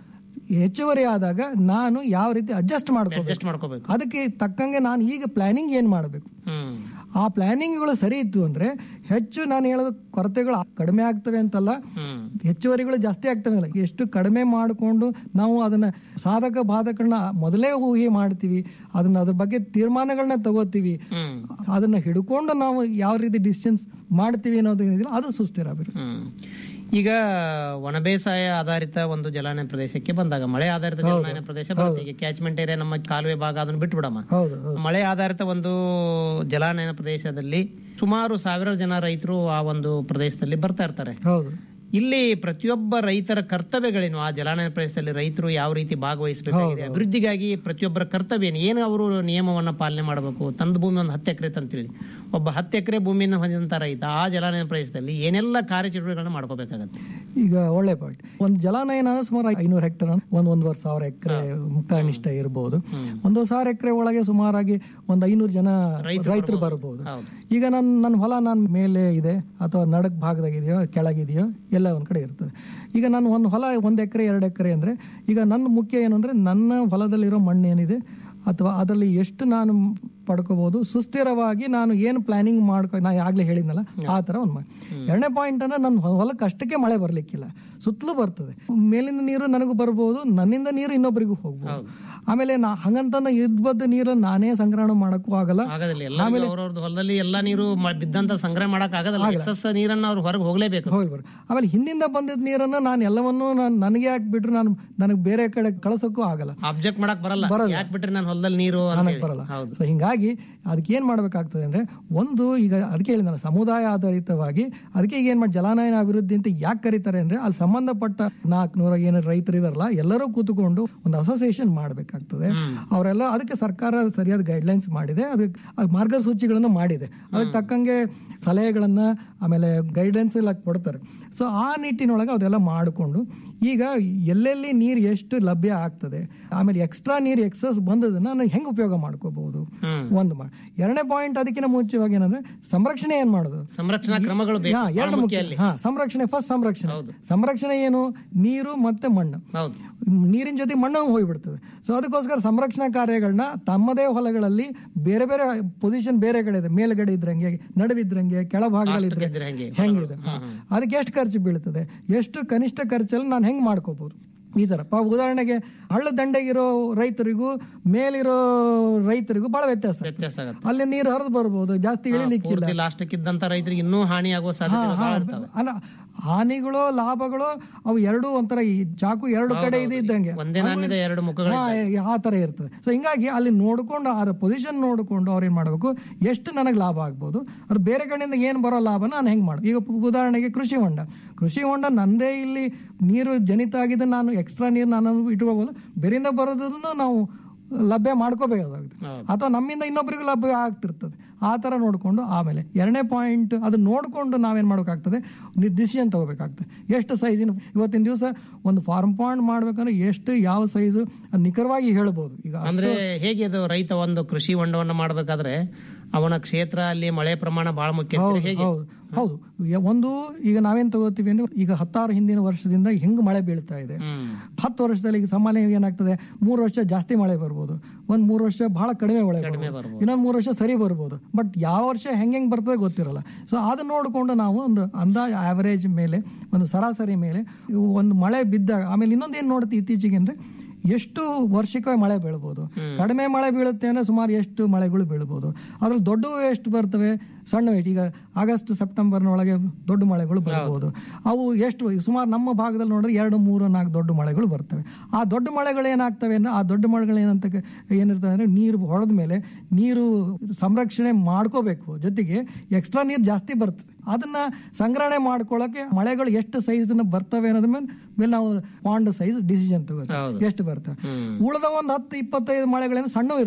[SPEAKER 10] ಹೆಚ್ಚುವರಿ ಆದಾಗ ನಾನು ಯಾವ ರೀತಿ ಅಡ್ಜಸ್ಟ್ ಮಾಡ್ಕೋಬೇಕು
[SPEAKER 9] ಅಡ್ಜಸ್ಟ್ ಮಾಡ್ಕೋಬೇಕು
[SPEAKER 10] ಅದಕ್ಕೆ ತಕ್ಕಂಗೆ ನಾನು ಈಗ ಪ್ಲಾನಿಂಗ್ ಏನ್ ಮಾಡಬೇಕು
[SPEAKER 9] ಹ್ಮ್
[SPEAKER 10] ಆ ಪ್ಲಾನಿಂಗ್ಗಳು ಸರಿ ಇತ್ತು ಅಂದ್ರೆ ಹೆಚ್ಚು ನಾನು ಹೇಳೋದು ಕೊರತೆಗಳು ಕಡಿಮೆ ಆಗ್ತವೆ ಅಂತಲ್ಲ
[SPEAKER 9] ಹ್ಮ್
[SPEAKER 10] ಹೆಚ್ಚುವರಿಗಳು ಜಾಸ್ತಿ ಆಗ್ತವೆ ಅಲ್ಲ ಎಷ್ಟು ಕಡಿಮೆ ಮಾಡಿಕೊಂಡು ನಾವು ಅದನ್ನ ಸಾಧಕ ಬಾಧಕಗಳನ್ನ ಮೊದಲೇ ಊಹೆ ಮಾಡ್ತೀವಿ ಅದನ್ನ ಅದ್ರ ಬಗ್ಗೆ ತೀರ್ಮಾನಗಳನ್ನ ತಗೋತೀವಿ
[SPEAKER 9] ಹ್ಮ್
[SPEAKER 10] ಅದನ್ನ ಹಿಡ್ಕೊಂಡು ನಾವು ಯಾವ ರೀತಿ ಡಿಸ್ಟೆನ್ಸ್ ಮಾಡ್ತೀವಿ ಅನ್ನೋದು ಏನಿದೆ ಅದು ಸುಸ್ಥಿರ ಅಭಿವೃದ್ಧಿ
[SPEAKER 9] ಹ್ಮ್ ಈಗ ಒಣ ಬೇಸಾಯ ಆಧಾರಿತ ಒಂದು ಜಲಾನಯ ಪ್ರದೇಶಕ್ಕೆ ಬಂದಾಗ ಮಳೆ ಆಧಾರಿತ ಜಲಾನಯ ಪ್ರದೇಶ ಬರುತ್ತೆ ಈಗ ಕ್ಯಾಚ್ಮೆಂಟ್ ಏರಿಯಾ ನಮ್ಮ ಕಾಲುವೆ ಭಾಗ ಅದನ್ನು ಬಿಟ್ಬಿಡಮ್ಮ
[SPEAKER 10] ಹೌದು ಹೌದು
[SPEAKER 9] ಮಳೆ ಆಧಾರಿತ ಒಂದು ಜಲಾನಯನ ಪ್ರದೇಶದಲ್ಲಿ ಸುಮಾರು ಸಾವಿರಾರು ಜನ ರೈತರು ಆ ಒಂದು ಪ್ರದೇಶದಲ್ಲಿ ಬರ್ತಾ ಇರ್ತಾರೆ
[SPEAKER 10] ಹೌದು
[SPEAKER 9] ಇಲ್ಲಿ ಪ್ರತಿಯೊಬ್ಬ ರೈತರ ಕರ್ತವ್ಯಗಳೇನು ಆ ಜಲಾನಯನ ಪ್ರದೇಶದಲ್ಲಿ ರೈತರು ಯಾವ ರೀತಿ ಭಾಗವಹಿಸಬೇಕಾಗಿದೆ ಅಭಿವೃದ್ಧಿಗಾಗಿ ಪ್ರತಿಯೊಬ್ಬರ ಕರ್ತವ್ಯ ಏನು ಏನು ಅವರು ನಿಯಮವನ್ನ ಪಾಲನೆ ಮಾಡಬೇಕು ತಂದ ಭೂಮಿ ಒಂದು ಹತ್ತು ಎಕರೆ ಅಂತೇಳಿ ಒಬ್ಬ ಹತ್ತು ಎಕರೆ ಭೂಮಿಯನ್ನು ಹೊಂದಿದಂತ ರೈತ ಆ ಜಲಾನಯನ ಪ್ರದೇಶದಲ್ಲಿ ಏನೆಲ್ಲ ಕಾರ್ಯಚಟುವಟಿಕೆಗಳನ್ನ ಮಾಡ್ಕೋಬೇಕಾಗತ್ತೆ
[SPEAKER 10] ಈಗ ಒಳ್ಳೆ ಪಾಯಿಂಟ್ ಒಂದು ಜಲಾನಯನ ಸುಮಾರು ಐನೂರು ಹೆಕ್ಟರ್ ಒಂದ್ ಒಂದೂವರೆ ಸಾವಿರ ಎಕರೆ ಕನಿಷ್ಠ ಇರಬಹುದು ಒಂದು ಸಾವಿರ ಎಕರೆ ಒಳಗೆ ಸುಮಾರಾಗಿ ಒಂದು ಐನೂರು ಜನ ರೈತರು ಬರಬಹುದು ಈಗ ನನ್ನ ನನ್ನ ಹೊಲ ನನ್ನ ಮೇಲೆ ಇದೆ ಅಥವಾ ನಡಕ್ ಭಾಗದಾಗಿದೆಯೋ ಕೆಳಗಿದೆಯೋ ಎಲ್ಲ ಒಂದ್ ಕಡೆ ಇರ್ತದೆ ಈಗ ನಾನು ಒಂದು ಹೊಲ ಒಂದ್ ಎಕರೆ ಎರಡು ಎಕರೆ ಅಂದ್ರೆ ಈಗ ನನ್ನ ಮುಖ್ಯ ಏನು ಅಂದ್ರೆ ನನ್ನ ಹೊಲದಲ್ಲಿರೋ ಮಣ್ಣು ಏನಿದೆ ಅಥವಾ ಅದರಲ್ಲಿ ಎಷ್ಟು ನಾನು ಪಡ್ಕೋಬಹುದು ಸುಸ್ಥಿರವಾಗಿ ನಾನು ಏನು ಪ್ಲಾನಿಂಗ್ ಮಾಡ್ಕೊ ನಾನು ಆಗ್ಲೇ ಹೇಳಿದ್ನಲ್ಲ ಆ ತರ ಒಂದು ಮಾಡಿ ಎರಡನೇ ಪಾಯಿಂಟ್ ಅಂದ್ರೆ ನನ್ನ ಹೊಲಕ್ಕೆ ಅಷ್ಟಕ್ಕೆ ಮಳೆ ಬರ್ಲಿಕ್ಕಿಲ್ಲ ಸುತ್ತಲೂ ಬರ್ತದೆ ಮೇಲಿಂದ ನೀರು ನನಗೂ ಬರ್ಬೋದು ನನ್ನಿಂದ ನೀರು ಇನ್ನೊಬ್ಬರಿಗೂ ಹೋಗ್ಬೋದು ಆಮೇಲೆ ನಾ ಹಂಗಂತ ಇದ್ಬದ್ದ ನೀರನ್ನು ನಾನೇ ಸಂಗ್ರಹಣೆ ಮಾಡಕ್ಕೂ ಆಗಲ್ಲ
[SPEAKER 9] ಆಗೋದಿಲ್ಲ ಎಲ್ಲ ಅವ್ರವ್ರದ್ದು ಹೊಲದಲ್ಲಿ ಎಲ್ಲಾ ನೀರು ಮ- ಬಿದ್ದಂತ ಸಂಗ್ರಹ ಮಾಡಕ್ ಆಗೋದಿಲ್ಲ ಎಕ್ಸಸ್ ನೀರನ್ನ ಅವ್ರು ಹೊರಗೆ ಹೋಗ್ಲೇಬೇಕು
[SPEAKER 10] ಹೋಗಿ ಬರ್ರಿ ಆಮೇಲೆ ಹಿಂದಿಂದ ಬಂದಿದ್ದ ನೀರನ್ನು ನಾನು ಎಲ್ಲವನ್ನೂ ನಾನು ನನಗೆ ಹಾಕ್ಬಿಟ್ರೆ ನಾನು ನನಗೆ ಬೇರೆ ಕಡೆ ಕಳ್ಸಕ್ಕೂ ಆಗಲ್ಲ
[SPEAKER 9] ಆಬ್ಜೆಕ್ಟ್ ಮಾಡಕ್ ಬರಲ್ಲ ಯಾಕೆ ಬಿಟ್ರೆ ನಾನು ಹೊಲದಲ್ಲಿ ನೀರು ಅಂತ
[SPEAKER 10] ನನಗೆ
[SPEAKER 9] ಹೇಳಿ.
[SPEAKER 10] ಬರಲ್ಲ
[SPEAKER 9] ಹೌದು
[SPEAKER 10] ಸೊ ಹಿಂಗಾಗಿ ಅದಕ್ಕೆ ಏನ್ ಮಾಡ್ಬೇಕಾಗ್ತದೆ ಅಂದ್ರೆ ಒಂದು ಈಗ ಅದಕ್ಕೆ ಹೇಳಿದ ನಾನು ಸಮುದಾಯ ಆಧಾರಿತವಾಗಿ ಅದಕ್ಕೆ ಈಗ ಏನ್ ಮಾಡಿ ಜಲಾನಯನ ಅಭಿವೃದ್ಧಿ ಅಂತ ಯಾಕೆ ಕರೀತಾರೆ ಅಂದ್ರೆ ಅಲ್ಲಿ ಸಂಬಂಧಪಟ್ಟ ನಾಲ್ಕುನೂರ ಏನು ರೈತರು ಇದಾರಲ್ಲ ಎಲ್ಲರೂ ಕೂತ್ಕೊಂಡು ಒಂದು ಅಸೋಸಿಯೇಷನ್ ಮಾಡ್ಬೇಕಾಗ್ತದೆ ಅವರೆಲ್ಲ ಅದಕ್ಕೆ ಸರ್ಕಾರ ಸರಿಯಾದ ಗೈಡ್ಲೈನ್ಸ್ ಮಾಡಿದೆ ಅದಕ್ಕೆ ಅದು ಮಾರ್ಗಸೂಚಿಗಳನ್ನು ಮಾಡಿದೆ ಅದಕ್ಕೆ ತಕ್ಕಂಗೆ ಸಲಹೆಗಳನ್ನ ಆಮೇಲೆ ಗೈಡ್ಲೈನ್ಸ್ ಎಲ್ಲ ಕೊಡ್ತಾರೆ ಸೊ ಆ ನಿಟ್ಟಿನೊಳಗೆ ಅದೆಲ್ಲ ಮಾಡಿಕೊಂಡು ಈಗ ಎಲ್ಲೆಲ್ಲಿ ನೀರು ಎಷ್ಟು ಲಭ್ಯ ಆಗ್ತದೆ ಆಮೇಲೆ ಎಕ್ಸ್ಟ್ರಾ ನೀರು ಎಕ್ಸಸ್ ಬಂದದನ್ನ ನಾನು ಹೆಂಗೆ ಉಪಯೋಗ ಮಾಡ್ಕೋಬಹುದು ಒಂದು ಮಾಡಿ ಎರಡನೇ ಪಾಯಿಂಟ್ ಅದಕ್ಕಿಂತ ಮುಂಚೆವಾಗಿ ಏನಂದ್ರೆ ಸಂರಕ್ಷಣೆ ಏನ್ ಮಾಡೋದು
[SPEAKER 9] ಸಂರಕ್ಷಣಾ ಕ್ರಮಗಳು ಬೇಕು
[SPEAKER 10] ಹಾ, ಎರಡು
[SPEAKER 9] ಬಹಳ
[SPEAKER 10] ಮುಖ್ಯ ಹಾ ಸಂರಕ್ಷಣೆ ಫಸ್ಟ್ ಸಂರಕ್ಷಣೆ ಸಂರಕ್ಷಣೆ ಏನು ನೀರು ಮತ್ತೆ ಮಣ್ಣು
[SPEAKER 9] ಹೌದು
[SPEAKER 10] ನೀರಿನ ಜೊತೆ ಮಣ್ಣು ಹೋಗ್ಬಿಡ್ತದೆ ಸೊ ಅದಕ್ಕೋಸ್ಕರ ಸಂರಕ್ಷಣಾ ಕಾರ್ಯಗಳನ್ನ ತಮ್ಮದೇ ಹೊಲಗಳಲ್ಲಿ ಬೇರೆ ಬೇರೆ ಪೊಸಿಷನ್ ಬೇರೆ ಕಡೆ ಇದೆ ಮೇಲ್ಗಡೆ ಇದ್ರಂಗೆ ನಡುವಿದ್ರಂಗೆ ಕೆಳಭಾಗದಲ್ಲಿದ್ರೆ
[SPEAKER 9] ಇದ್ರೆ ಹೆಂಗೆ?
[SPEAKER 10] ಹೆಂಗಿದೆ ಹಾ. ಅದಕ್ಕೆ ಎಷ್ಟು ಖರ್ಚು ಬೀಳ್ತದೆ ಎಷ್ಟು ಕನಿಷ್ಠ ಖರ್ಚಲ್ಲಿ ನಾನು ಹೆಂಗ್ ಮಾಡ್ಕೋಬಹುದು ಈ ತರ ಪ- ಉದಾಹರಣೆಗೆ ಹಳ್ಳ ದಂಡೆಗಿರೋ ರೈತರಿಗೂ ಮೇಲಿರೋ ರೈತರಿಗೂ ಬಹಳ ವ್ಯತ್ಯಾಸ
[SPEAKER 9] ವ್ಯತ್ಯಾಸ ಆಗುತ್ತೆ
[SPEAKER 10] ಅಲ್ಲಿ ನೀರು ಹರಿದು ಬರ್ಬೋದು ಜಾಸ್ತಿ ಇಳಿಲಿಕ್ಕಿಲ್ಲ
[SPEAKER 9] ಪೂರ್ತಿ ಲಾಸ್ಟಕ್ ಇದ್ದಂತ ರೈತರಿಗೆ ಇನ್ನೂ ಹಾನಿ ಆಗುವ ಸಾಧ್ಯತೆ
[SPEAKER 10] ಹಾ, ಹಾ, ಅಲ್ಲ ಹಾನಿಗಳು ಲಾಭಗಳು ಅವು ಎರಡು ಒಂಥರ ಈ ಚಾಕು ಎರಡು ಕಡೆ ಇದೆ ಇದ್ದಂಗೆ
[SPEAKER 9] ಒಂದೇ ನಾಣ್ಯದ ಎರಡು ಮುಖಗಳು
[SPEAKER 10] ಹಾ, ಆ ತರ ಇರ್ತದೆ ಸೊ ಹಿಂಗಾಗಿ ಅಲ್ಲಿ ನೋಡ್ಕೊಂಡು ಆ ಪೊಸಿಷನ್ ನೋಡ್ಕೊಂಡು ಅವ್ರು ಏನ್ ಮಾಡ್ಬೇಕು ಎಷ್ಟು ನನಗೆ ಲಾಭ ಆಗ್ಬೋದು ಅದು ಬೇರೆ ಕಡೆಯಿಂದ ಏನ್ ಬರೋ ಲಾಭ ನಾನು ಹೆಂಗ್ ಮಾಡ ಈಗ ಉದಾಹರಣೆಗೆ ಕೃಷಿ ಹೊಂಡ ಕೃಷಿ ಹೊಂಡ ನಂದೇ ಇಲ್ಲಿ ನೀರು ಜನಿತ ಆಗಿದ್ದು ನಾನು ಎಕ್ಸ್ಟ್ರಾ ನೀರು ನಾನು ಇಟ್ಕೋಬಹುದು ಬೇರೆಯಿಂದ ಬರೋದನ್ನು ನಾವು ಲಭ್ಯ ಮಾಡ್ಕೋಬೇಕಾಗುತ್ತೆ ಅಥವಾ ನಮ್ಮಿಂದ ಇನ್ನೊಬ್ಬರಿಗೂ ಲಭ್ಯ ಆಗ್ತಿರ್ತದೆ ಆ ತರ ನೋಡ್ಕೊಂಡು ಆಮೇಲೆ ಎರಡನೇ ಪಾಯಿಂಟ್ ಅದು ನೋಡ್ಕೊಂಡು ನಾವೇನ್ ಮಾಡ್ಬೇಕಾಗ್ತದೆ ಡಿಸಿಷನ್ ತಗೋಬೇಕಾಗ್ತದೆ ಎಷ್ಟು ಸೈಜಿನ ಇವತ್ತಿನ ದಿವಸ ಒಂದು ಫಾರ್ಮ್ ಪಾಂಡ್ ಮಾಡ್ಬೇಕಂದ್ರೆ ಎಷ್ಟು ಯಾವ ಸೈಜು ನಿಖರವಾಗಿ ಹೇಳ್ಬೋದು ಈಗ ಅಷ್ಟು-
[SPEAKER 9] ಅಂದ್ರೆ ಹೇಗೆ ಅದು ರೈತ ಒಂದು ಕೃಷಿ ಹೊಂಡವನ್ನ ಮಾಡ್ಬೇಕಾದ್ರೆ ಅವನ ಕ್ಷೇತ್ರ ಅಲ್ಲಿ ಮಳೆ ಪ್ರಮಾಣ ಬಹಳ ಮುಖ್ಯ ಅಂತೀರಿ. ಹೇಗೆ
[SPEAKER 10] ಹೌದು ಹೌದು ಯ- ಒಂದು ಈಗ ನಾವೇನ್ ತಗೋತೀವಿ ಅಂದ್ರೆ ಈಗ ಹತ್ತಾರು ಹಿಂದಿನ ವರ್ಷದಿಂದ ಹೆಂಗ್ ಮಳೆ ಬೀಳ್ತಾ ಇದೆ
[SPEAKER 9] ಹ್ಮ್
[SPEAKER 10] ಹತ್ತು ವರ್ಷದಲ್ಲಿ ಈಗ ಸಾಮಾನ್ಯ ಏನಾಗ್ತದೆ ಮೂರು ವರ್ಷ ಜಾಸ್ತಿ ಮಳೆ ಬರ್ಬೋದು ಒಂದ್ ಮೂರು ವರ್ಷ ಬಹಳ ಕಡಿಮೆ ಮಳೆ ಬರ್ಬೋದು ಇನ್ನೊಂದ್ ಮೂರು ವರ್ಷ ಸರಿ ಬರ್ಬೋದು ಬಟ್ ಯಾವ ವರ್ಷ ಹೆಂಗ್ ಹೆಂಗ್ ಬರ್ತದೆ ಗೊತ್ತಿರಲ್ಲ ಸೊ ಅದನ್ನ ನೋಡ್ಕೊಂಡು ನಾವು ಒಂದು ಅಂದಾಜ್ ಆವರೇಜ್ ಮೇಲೆ ಒಂದು ಸರಾಸರಿ ಮೇಲೆ ಇವು ಒಂದು ಮಳೆ ಬಿದ್ದಾಗ ಆಮೇಲೆ ಇನ್ನೊಂದು ಏನ್ ನೋಡ್ತೀವಿ ಇತ್ತೀಚೆಗೆ ಅಂದ್ರೆ ಎಷ್ಟು ವರ್ಷಕ್ಕೆ ಮಳೆ ಬೀಳ್ಬೋದು ಕಡಿಮೆ ಮಳೆ ಬೀಳುತ್ತೆ ಅಂದ್ರೆ ಸುಮಾರು ಎಷ್ಟು ಮಳೆಗಳು ಬೀಳ್ಬೋದು ಅದ್ರಲ್ಲಿ ದೊಡ್ಡವು ಎಷ್ಟು ಬರ್ತವೆ ಸಣ್ಣ ಈಗ ಆಗಸ್ಟ್ ಸೆಪ್ಟೆಂಬರ್ನೊಳಗೆ ದೊಡ್ಡ ಮಳೆಗಳು ಬರ್ಬೋದು ಅವು ಎಷ್ಟು ಸುಮಾರು ನಮ್ಮ ಭಾಗದಲ್ಲಿ ನೋಡಿದ್ರೆ ಎರಡು ಮೂರು ನಾಲ್ಕು ದೊಡ್ಡ ಮಳೆಗಳು ಬರ್ತವೆ ಆ ದೊಡ್ಡ ಮಳೆಗಳು ಏನಾಗ್ತವೆ ಅಂದ್ರೆ ಆ ದೊಡ್ಡ ಮಳೆಗಳು ಏನಂತ ಕ- ಏನಿರ್ತವೆ ಅಂದ್ರೆ ನೀರು ಹೊಡೆದ ಮೇಲೆ ನೀರು ಸಂರಕ್ಷಣೆ ಮಾಡ್ಕೋಬೇಕು ಜೊತೆಗೆ ಎಕ್ಸ್ಟ್ರಾ ನೀರು ಜಾಸ್ತಿ ಬರ್ತದೆ ಅದನ್ನ ಸಂಗ್ರಹಣೆ ಮಾಡ್ಕೊಳ್ಳೋಕೆ ಮಳೆಗಳು ಎಷ್ಟು ಸೈಜ್ ಬರ್ತವೆ ಅನ್ನೋದ್ರ ಮೇಲೆ ಮೇಲೆ ನಾವು ಪಾಂಡ್ ಸೈಜ್ ಡಿಸಿಷನ್ ತಗೋತೀವಿ ಎಷ್ಟು ಬರ್ತವೆ ಉಳಿದ ಒಂದು ಹತ್ತು ಇಪ್ಪತ್ತೈದು ಮಳೆಗಳೇನು ಸಣ್ಣ ಇರ್ತವೆ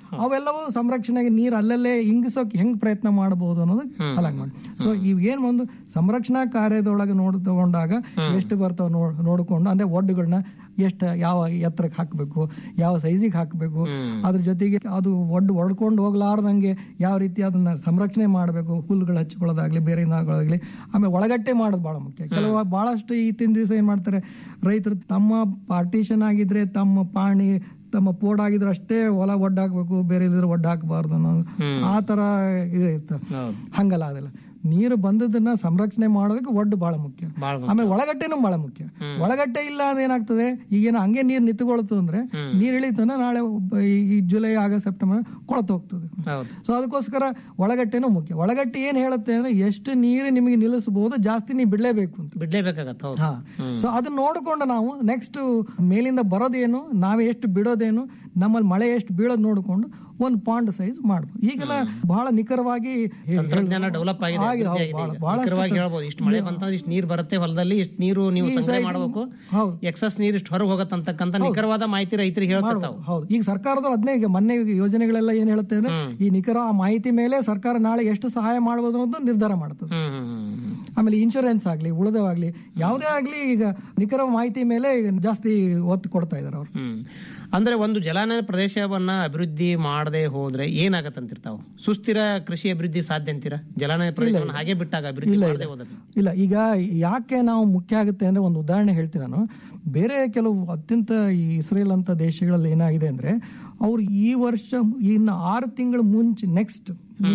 [SPEAKER 10] ಅವೆಲ್ಲವೂ ಸಂರಕ್ಷಣೆಗೆ ನೀರು ಅಲ್ಲಲ್ಲೇ ಇಂಗಿಸೋಕೆ ಹೆಂಗ್ ಪ್ರಯತ್ನ ಮಾಡಬಹುದು ಅನ್ನೋದು ಅಲಾಗ್ ಮಾಡಿ ಸೊ ಇವ್ ಏನ್ ಒಂದು ಸಂರಕ್ಷಣಾ ಕಾರ್ಯದೊಳಗೆ ನೋಡ್ ತಗೊಂಡಾಗ ಎಷ್ಟು ಬರ್ತಾವ ನೋಡ್ ನೋಡ್ಕೊಂಡು ಅಂದ್ರೆ ಒಡ್ಡುಗಳನ್ನ ಎಷ್ಟು ಯಾವ ಎತ್ತರಕ್ಕೆ ಹಾಕಬೇಕು ಯಾವ ಸೈಜಿಗೆ ಹಾಕಬೇಕು ಅದ್ರ ಜೊತೆಗೆ ಅದು ಒಡ್ಡು ಒಡ್ಕೊಂಡು ಹೋಗ್ಲಾರ್ದಂಗೆ ಯಾವ ರೀತಿ ಅದನ್ನ ಸಂರಕ್ಷಣೆ ಮಾಡಬೇಕು ಹುಲ್ಲುಗಳು ಹಚ್ಕೊಳ್ಳೋದಾಗ್ಲಿ ಬೇರೆ ಏನಾಗೋದಾಗ್ಲಿ ಆಮೇಲೆ ಒಳಗಟ್ಟೆ ಮಾಡೋದು ಬಹಳ ಮುಖ್ಯ ಕೆಲವು ಬಹಳಷ್ಟು ಈತಿನ ದಿವಸ ಏನ್ ಮಾಡ್ತಾರೆ ರೈತರು ತಮ್ಮ ಪಾರ್ಟಿಷನ್ ಆಗಿದ್ರೆ ತಮ್ಮ ಪಾಣಿ ತಮ್ಮ ಪೋಡ್ ಆಗಿದ್ರೆ ಅಷ್ಟೇ ಹೊಲ ಒಡ್ಡಾಕ್ಬೇಕು ಬೇರೆ ಇದ್ರೆ ಒಡ್ಡಾಕಬಾರ್ದು ಅನ್ನೋ ಆ ತರ ಇದು ಇತ್ತು ಹಂಗಲ್ಲ ಅದೆಲ್ಲ ನೀರು ಬಂದದನ್ನ ಸಂರಕ್ಷಣೆ ಮಾಡೋದಕ್ಕೆ ಒಡ್ಡು ಬಹಳ ಮುಖ್ಯ ಆಮೇಲೆ ಒಳಗಟ್ಟೆನೂ ಬಹಳ ಮುಖ್ಯ ಒಳಗಟ್ಟೆ ಇಲ್ಲ ಅಂದ್ರೆ ಏನಾಗ್ತದೆ ಈಗೇನು ಹಂಗೆ ನೀರ್ ನಿಂತುಕೊಳ್ತು ಅಂದ್ರೆ ನೀರ್ ಇಳಿತನ ನಾಳೆ ಒಬ್ಬ- ಈ- ಈ ಜುಲೈ ಆಗಸ್ಟ್ ಸೆಪ್ಟೆಂಬರ್ ಕೊಳತು ಹೋಗ್ತದೆ ಸೊ ಅದಕ್ಕೋಸ್ಕರ ಒಳಗಟ್ಟೆನೂ ಮುಖ್ಯ ಒಳಗಟ್ಟೆ ಏನ್ ಹೇಳುತ್ತೆ ಅಂದ್ರೆ ಎಷ್ಟು ನೀರು ನಿಮಗೆ ನಿಲ್ಲಿಸಬಹುದು ಜಾಸ್ತಿ ನೀವು ಬಿಡ್ಲೇಬೇಕು ಅಂತ
[SPEAKER 9] ಬಿಡ್ಲೇಬೇಕಾಗತ್ತ ಹೌದು
[SPEAKER 10] ಹಾ ಸೊ ಅದನ್ನ ನೋಡ್ಕೊಂಡು ನಾವು ನೆಕ್ಸ್ಟ್ ಮೇಲಿಂದ ಬರೋದೇನು ನಾವೇ ಎಷ್ಟು ಬಿಡೋದೇನು ನಮ್ಮಲ್ಲಿ ಮಳೆ ಎಷ್ಟು ಬೀಳೋದು ನೋಡ್ಕೊಂಡು ಒಂದು ಪಾಂಡ್ ಸೈಜ್ ಮಾಡ್ಬೋದು ಈಗೆಲ್ಲ ಬಹಳ ನಿಖರವಾಗಿ
[SPEAKER 9] ತಂತ್ರಜ್ಞಾನ ಡೆವಲಪ್ ಆಗಿದೆ
[SPEAKER 10] ಆಗಿದೆ,
[SPEAKER 9] ಅಭಿವೃದ್ಧಿ
[SPEAKER 10] ಹೌದು,
[SPEAKER 9] ಆಗಿದೆ ಈಗ.
[SPEAKER 10] ಬಹಳ- ಬಹಳಷ್ಟು
[SPEAKER 9] ನಿಖರವಾಗಿ ಹೇಳ್ಬೋದು ಇಷ್ಟು ಮಳೆ ಬಂತಂದ್ರೆ ಇಷ್ಟು ನೀರು ಬರುತ್ತೆ ಹೊಲದಲ್ಲಿ ಇಷ್ಟು ನೀರು ನೀವು
[SPEAKER 10] ಈ
[SPEAKER 9] ಸಂಗ್ರಹ
[SPEAKER 10] size-
[SPEAKER 9] ಮಾಡಬೇಕು
[SPEAKER 10] ಹೌದು.
[SPEAKER 9] ಎಕ್ಸಸ್ ನೀರು ಇಷ್ಟು ಹೊರಗೆ ಹೋಗತ್ತಂತಕ್ಕಂತ ನಿಖರವಾದ ಮಾಹಿತಿ ರೈತರಿಗೆ ಹೇಳ್ತಿರ್ತಾವ
[SPEAKER 10] ಹೌದು ಈಗ ಸರ್ಕಾರದವ್ರು ಅದನ್ನೇ ಈಗ ಮೊನ್ನೆ ಈಗ ಯೋಜನೆಗಳೆಲ್ಲ ಏನ್ ಹೇಳುತ್ತೆ ಅಂದ್ರೆ ಈ ನಿಖರ ಆ ಮಾಹಿತಿ ಮೇಲೆ ಸರ್ಕಾರ ನಾಳೆ ಎಷ್ಟು ಸಹಾಯ ಮಾಡಬಹುದು ಅನ್ನೋದು ನಿರ್ಧಾರ ಮಾಡ್ತದೆ ಆಮೇಲೆ ಇನ್ಶೂರೆನ್ಸ್ ಆಗ್ಲಿ ಉಳಿದವಾಗ್ಲಿ ಯಾವುದೇ ಆಗ್ಲಿ ಈಗ ನಿಖರ ಮಾಹಿತಿ ಮೇಲೆ ಈಗ ಜಾಸ್ತಿ ಒತ್ತು ಕೊಡ್ತಾ ಇದಾರೆ ಅವ್ರು
[SPEAKER 9] ಹ್ಮ್ ಅಂದ್ರೆ ಒಂದು ಜಲಾನಯ ಪ್ರದೇಶವನ್ನ ಅಭಿವೃದ್ಧಿ ಮಾಡದೆ ಹೋದ್ರೆ ಏನಾಗತ್ತಂತಿರ್ತಾವ ಸುಸ್ಥಿರ ಕೃಷಿ ಅಭಿವೃದ್ಧಿ ಸಾಧ್ಯ ಅಂತೀರಾ ಜಲಾನಯ ಪ್ರದೇಶವನ್ನ ಹಾಗೆ ಬಿಟ್ಟಾಗ ಅಭಿವೃದ್ಧಿ ಮಾಡದೆ ಹೋದ್ರೆ
[SPEAKER 10] ಇಲ್ಲ ಈಗ ಯಾಕೆ ನಾವು ಮುಖ್ಯ ಆಗುತ್ತೆ ಅಂದ್ರೆ ಒಂದು ಉದಾಹರಣೆ ಹೇಳ್ತೀನಿ ನಾನು ಬೇರೆ ಕೆಲವು ಅತ್ಯಂತ ಈ ಇಸ್ರೇಲ್ ಅಂತ ದೇಶಗಳಲ್ಲಿ ಏನಾಗಿದೆ ಅಂದ್ರೆ ಅವ್ರು ಈ ವರ್ಷ ಇನ್ನು ಆರು ತಿಂಗಳ ಮುಂಚೆ ನೆಕ್ಸ್ಟ್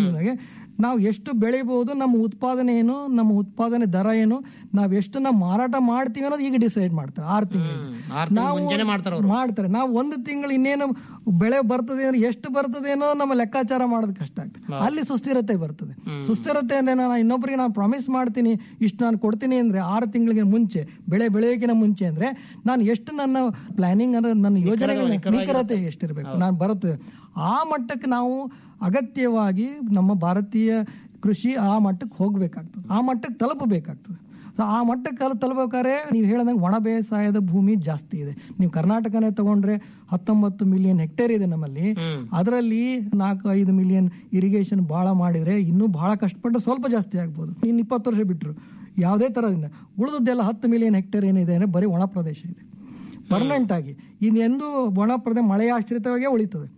[SPEAKER 10] ನಾವು ಎಷ್ಟು ಬೆಳಿಬಹುದು ನಮ್ಮ ಉತ್ಪಾದನೆ ಏನು ನಮ್ಮ ಉತ್ಪಾದನೆ ದರ ಏನು ನಾವ್ ಎಷ್ಟು ನಾವು ಮಾರಾಟ ಮಾಡ್ತೀವಿ ಅನ್ನೋದು ಈಗ ಡಿಸೈಡ್ ಮಾಡ್ತಾರೆ ಆರು ತಿಂಗಳು
[SPEAKER 9] ಆರ್ ತಿಂಗ್ಳು ಮುಂಚೆನೆ ಮಾಡ್ತಾರ
[SPEAKER 10] ಮಾಡ್ತಾರೆ ನಾವು ಒಂದು ತಿಂಗಳು ಇನ್ನೇನು ಬೆಳೆ ಬರ್ತದೆ ಅಂದ್ರೆ ಎಷ್ಟು ಬರ್ತದೆ ಅನ್ನೋ ನಮ್ಮ ಲೆಕ್ಕಾಚಾರ ಮಾಡೋದು ಕಷ್ಟ ಆಗ್ತದೆ ಅಲ್ಲಿ ಸುಸ್ಥಿರತೆ ಬರ್ತದೆ ಸುಸ್ಥಿರತೆ ಅಂದ್ರೆ ನಾನು ಇನ್ನೊಬ್ಬರಿಗೆ ನಾನು ಪ್ರಾಮಿಸ್ ಮಾಡ್ತೀನಿ ಇಷ್ಟು ನಾನು ಕೊಡ್ತೀನಿ ಅಂದ್ರೆ ಆರು ತಿಂಗಳಿಗೆ ಮುಂಚೆ ಬೆಳೆ ಬೆಳೆಯೋಕಿನ ಮುಂಚೆ ಅಂದ್ರೆ ನಾನು ಎಷ್ಟು ನನ್ನ ಪ್ಲಾನಿಂಗ್ ಅಂದ್ರೆ ನನ್ನ ಯೋಜನೆಗಳ ನಿಖರತೆ ಎಷ್ಟಿರ್ಬೇಕು ನಾನು ಬರುತ್ತೆ ಆ ಮಟ್ಟಕ್ಕೆ ನಾವು ಅಗತ್ಯವಾಗಿ ನಮ್ಮ ಭಾರತೀಯ ಕೃಷಿ ಆ ಮಟ್ಟಕ್ಕೆ ಹೋಗ್ಬೇಕಾಗ್ತದೆ ಆ ಮಟ್ಟಕ್ಕೆ ತಲುಪಬೇಕಾಗ್ತದೆ ಸೊ ಆ ಮಟ್ಟಕ್ಕೆ ಅಲ್ಲಿ ತಲುಪಬೇಕಾದ್ರೆ ನೀವು ಹೇಳ್ದಂಗೆ ಒಣ ಬೇಸಾಯದ ಭೂಮಿ ಜಾಸ್ತಿ ಇದೆ ನೀವು ಕರ್ನಾಟಕನೇ ತಗೊಂಡ್ರೆ ಹತ್ತೊಂಬತ್ತು ಮಿಲಿಯನ್ ಹೆಕ್ಟೇರ್ ಇದೆ ನಮ್ಮಲ್ಲಿ ಅದರಲ್ಲಿ ನಾಲ್ಕು ಐದು ಮಿಲಿಯನ್ ಇರಿಗೇಷನ್ ಬಹಳ ಮಾಡಿದ್ರೆ ಇನ್ನೂ ಬಹಳ ಕಷ್ಟಪಟ್ಟು ಸ್ವಲ್ಪ ಜಾಸ್ತಿ ಆಗ್ಬೋದು ಇನ್ನು ಇಪ್ಪತ್ತು ವರ್ಷ ಬಿಟ್ಟರು ಯಾವುದೇ ಥರದಿಂದ ಉಳಿದದ್ದೆಲ್ಲ ಹತ್ತು ಮಿಲಿಯನ್ ಹೆಕ್ಟೇರ್ ಏನಿದೆ ಅಂದರೆ ಬರೀ ಒಣ ಪ್ರದೇಶ ಇದೆ ಪರ್ಮನೆಂಟ್ ಆಗಿ ಇನ್ನೆಂದು ಒಣ ಪ್ರದೇಶ ಮಳೆಯ ಆಶ್ರಿತವಾಗೇ ಉಳಿತದೆ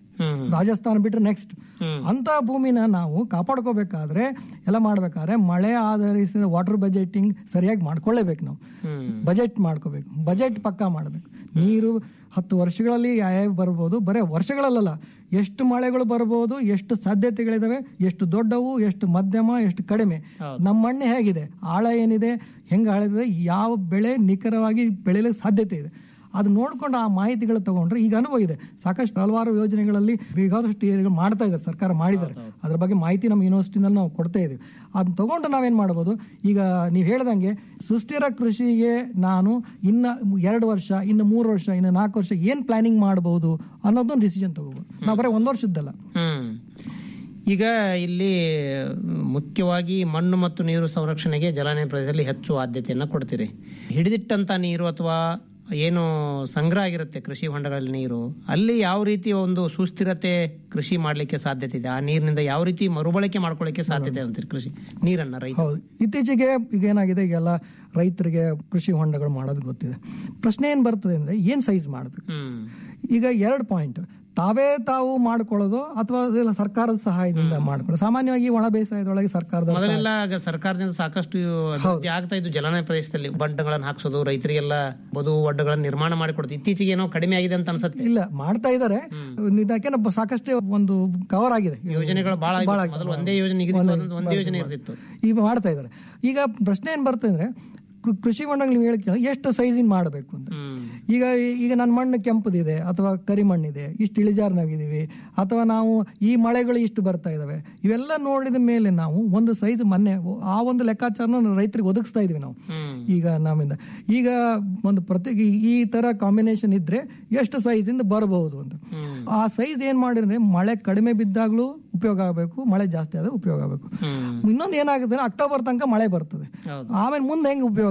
[SPEAKER 10] ರಾಜಸ್ಥಾನ ಬಿಟ್ರೆ ನೆಕ್ಸ್ಟ್ ಅಂತ ಭೂಮಿನ ನಾವು ಕಾಪಾಡ್ಕೋಬೇಕಾದ್ರೆ ಎಲ್ಲ ಮಾಡ್ಬೇಕಾದ್ರೆ ಮಳೆ ಆಧರಿಸಿದ ವಾಟರ್ ಬಜೆಟಿಂಗ್ ಸರಿಯಾಗಿ ಮಾಡ್ಕೊಳ್ಳೇಬೇಕು ನಾವು ಬಜೆಟ್ ಮಾಡ್ಕೋಬೇಕು ಬಜೆಟ್ ಪಕ್ಕಾ ಮಾಡಬೇಕು ನೀರು ಹತ್ತು ವರ್ಷಗಳಲ್ಲಿ ಯಾವ್ಯಾವ ಬರ್ಬೋದು ಬರೇ ವರ್ಷಗಳಲ್ಲ ಎಷ್ಟು ಮಳೆಗಳು ಬರ್ಬೋದು ಎಷ್ಟು ಸಾಧ್ಯತೆಗಳಿದಾವೆ ಎಷ್ಟು ದೊಡ್ಡವು ಎಷ್ಟು ಮಧ್ಯಮ ಎಷ್ಟು ಕಡಿಮೆ ನಮ್ಮ ಮಣ್ಣು ಹೇಗಿದೆ ಆಳ ಏನಿದೆ ಹೆಂಗೆ ಆಳಿದೆ ಯಾವ ಬೆಳೆ ನಿಖರವಾಗಿ ಬೆಳೆಯಲು ಸಾಧ್ಯತೆ ಇದೆ ಅದು ನೋಡ್ಕೊಂಡು ಆ ಮಾಹಿತಿಗಳು ತಗೊಂಡ್ರೆ ಈಗ ಅನುಭವ ಇದೆ ಸಾಕಷ್ಟು ಹಲವಾರು ಯೋಜನೆಗಳಲ್ಲಿ ಬೇಕಾದಷ್ಟು ಏರಿಯಾಗಳು ಮಾಡ್ತಾ ಇದ್ದಾರೆ ಸರ್ಕಾರ ಮಾಡಿದ್ದಾರೆ ಅದ್ರ ಬಗ್ಗೆ ಮಾಹಿತಿ ನಮ್ಮ ಯೂನಿವರ್ಸಿಟಿನಲ್ಲಿ ನಾವು ಕೊಡ್ತಾ ಇದೀವಿ ಅದನ್ನ ತಗೊಂಡು ನಾವೇನ್ ಮಾಡ್ಬೋದು ಈಗ ನೀವು ಹೇಳ್ದಂಗೆ ಸುಸ್ಥಿರ ಕೃಷಿಗೆ ನಾನು ಇನ್ನ ಎರಡು ವರ್ಷ ಇನ್ನು ಮೂರು ವರ್ಷ ಇನ್ನು ನಾಲ್ಕು ವರ್ಷ ಏನ್ ಪ್ಲಾನಿಂಗ್ ಮಾಡಬಹುದು ಅನ್ನೋದೊಂದು ಡಿಸಿಷನ್ ತಗೋಬಹುದು ನಾವು ಬರೀ ಒಂದ್ ವರ್ಷದ್ದಲ್ಲ
[SPEAKER 9] ಹ್ಮ್ ಈಗ ಇಲ್ಲಿ ಮುಖ್ಯವಾಗಿ ಮಣ್ಣು ಮತ್ತು ನೀರು ಸಂರಕ್ಷಣೆಗೆ ಜಲಾನಯ ಪ್ರದೇಶದಲ್ಲಿ ಹೆಚ್ಚು ಆದ್ಯತೆಯನ್ನ ಕೊಡ್ತೀರಿ ಹಿಡಿದಿಟ್ಟಂತ ನೀರು ಅಥವಾ ಏನು ಸಂಗ್ರಹ ಆಗಿರುತ್ತೆ ಕೃಷಿ ಹೊಂಡಗಳಲ್ಲಿ ನೀರು ಅಲ್ಲಿ ಯಾವ ರೀತಿ ಒಂದು ಸುಸ್ಥಿರತೆ ಕೃಷಿ ಮಾಡ್ಲಿಕ್ಕೆ ಸಾಧ್ಯತೆ ಇದೆ ಆ ನೀರಿನಿಂದ ಯಾವ ರೀತಿ ಮರುಬಳಕೆ ಮಾಡ್ಕೊಳ್ಳಿಕ್ಕೆ ಸಾಧ್ಯತೆ ಅಂತೀರಿ ಕೃಷಿ ನೀರನ್ನ ರೈತ
[SPEAKER 10] ಹೌದು ಇತ್ತೀಚೆಗೆ ಈಗ ಏನಾಗಿದೆ ಈಗೆಲ್ಲ ರೈತರಿಗೆ ಕೃಷಿ ಹೊಂಡಗಳು ಮಾಡೋದು ಗೊತ್ತಿದೆ ಪ್ರಶ್ನೆ ಏನ್ ಬರ್ತದೆ ಅಂದ್ರೆ ಏನ್ ಸೈಜ್ ಮಾಡ್ಬೇಕು ಈಗ ಎರಡು ಪಾಯಿಂಟ್ ತಾವೇ ತಾವು ಮಾಡ್ಕೊಳ್ಳೋದು ಅಥವಾ ಅದೆಲ್ಲ ಸರ್ಕಾರದ ಸಹಾಯದಿಂದ ಮಾಡ್ಕೊಳ್ಳೋದು ಸಾಮಾನ್ಯವಾಗಿ ಒಣ ಬೇಸಾಯದೊಳಗೆ ಸರ್ಕಾರದ
[SPEAKER 9] ಮೊದಲೆಲ್ಲ ಆಗ ಸರ್ಕಾರದಿಂದ ಸಾಕಷ್ಟು ಅಭಿವೃದ್ಧಿ ಆಗ್ತಾ ಇದ್ದು ಜಲಾನಯ ಪ್ರದೇಶದಲ್ಲಿ ಬಂಡಗಳನ್ನು ಹಾಕ್ಸೋದು ರೈತರಿಗೆಲ್ಲ ಬದು ಒಡ್ಡಗಳನ್ನು ನಿರ್ಮಾಣ ಮಾಡಿಕೊಡ್ತು ಇತ್ತೀಚೆಗೆ ಏನೋ ಕಡಿಮೆ ಆಗಿದೆ ಅಂತ ಅನ್ಸುತ್ತೆ
[SPEAKER 10] ಇಲ್ಲ ಮಾಡ್ತಾ ಇದ್ದಾರೆ ಇದಕ್ಕೆ ನಮ್ಮ ಸಾಕಷ್ಟು ಒಂದು ಕವರ್ ಆಗಿದೆ
[SPEAKER 9] ಯೋಜನೆಗಳು ಬಹಳ ಆಗಿವೆ. ಮೊದಲು ಒಂದೇ ಯೋಜನೆ ನಿಗದಿತ ಒಂದೇ ಯೋಜನೆ ಇರ್ತಿತ್ತು
[SPEAKER 10] ಈಗ ಮಾಡ್ತಾ ಇದ್ದಾರೆ ಈಗ ಪ್ರಶ್ನೆ ಏನ್ ಬರ್ತದೆ ಅಂದ್ರೆ ಕೃ- ಕೃಷಿ ಹೊಂಡಗಳು ನೀವು ಹೇಳಿ ಕೇಳಿ ಎಷ್ಟು ಸೈಜಿನ್ ಮಾಡಬೇಕು ಅಂತ ಈಗ ಈಗ ನನ್ನ ಮಣ್ಣು ಕೆಂಪದಿದೆ ಅಥವಾ ಕರಿ ಮಣ್ಣಿದೆ ಇಷ್ಟು ಇಳಿಜಾರ್ನಾಗಿದ್ದೀವಿ ಅಥವಾ ನಾವು ಈ ಮಳೆಗಳು ಇಷ್ಟು ಬರ್ತಾ ಇದಾವೆ ಇವೆಲ್ಲ ನೋಡಿದ ಮೇಲೆ ನಾವು ಒಂದು ಸೈಜ್ ಮೊನ್ನೆ ಆ ಒಂದು ಲೆಕ್ಕಾಚಾರನ ರೈತರಿಗೆ ಒದಗಿಸ್ತಾ ಇದೀವಿ ನಾವು ಈಗ ನಮ್ಮಿಂದ ಈಗ ಒಂದು ಪ್ರತಿ ಈ- ಈ ತರ ಕಾಂಬಿನೇಷನ್ ಇದ್ರೆ ಎಷ್ಟು ಸೈಜ್ ಇಂದ ಬರಬಹುದು ಅಂತ ಆ ಸೈಜ್ ಏನ್ ಮಾಡಿದ್ರೆ ಮಳೆ ಕಡಿಮೆ ಬಿದ್ದಾಗ್ಲೂ ಉಪಯೋಗ ಆಗಬೇಕು ಮಳೆ ಜಾಸ್ತಿ ಆದ್ರೆ ಉಪಯೋಗ ಆಗಬೇಕು ಇನ್ನೊಂದು ಏನಾಗುತ್ತೆ ಅಂದ್ರೆ ಅಕ್ಟೋಬರ್ ತನಕ ಮಳೆ ಬರ್ತದೆ ಆಮೇಲೆ ಮುಂದೆ ಹೆಂಗೆ ಉಪಯೋಗ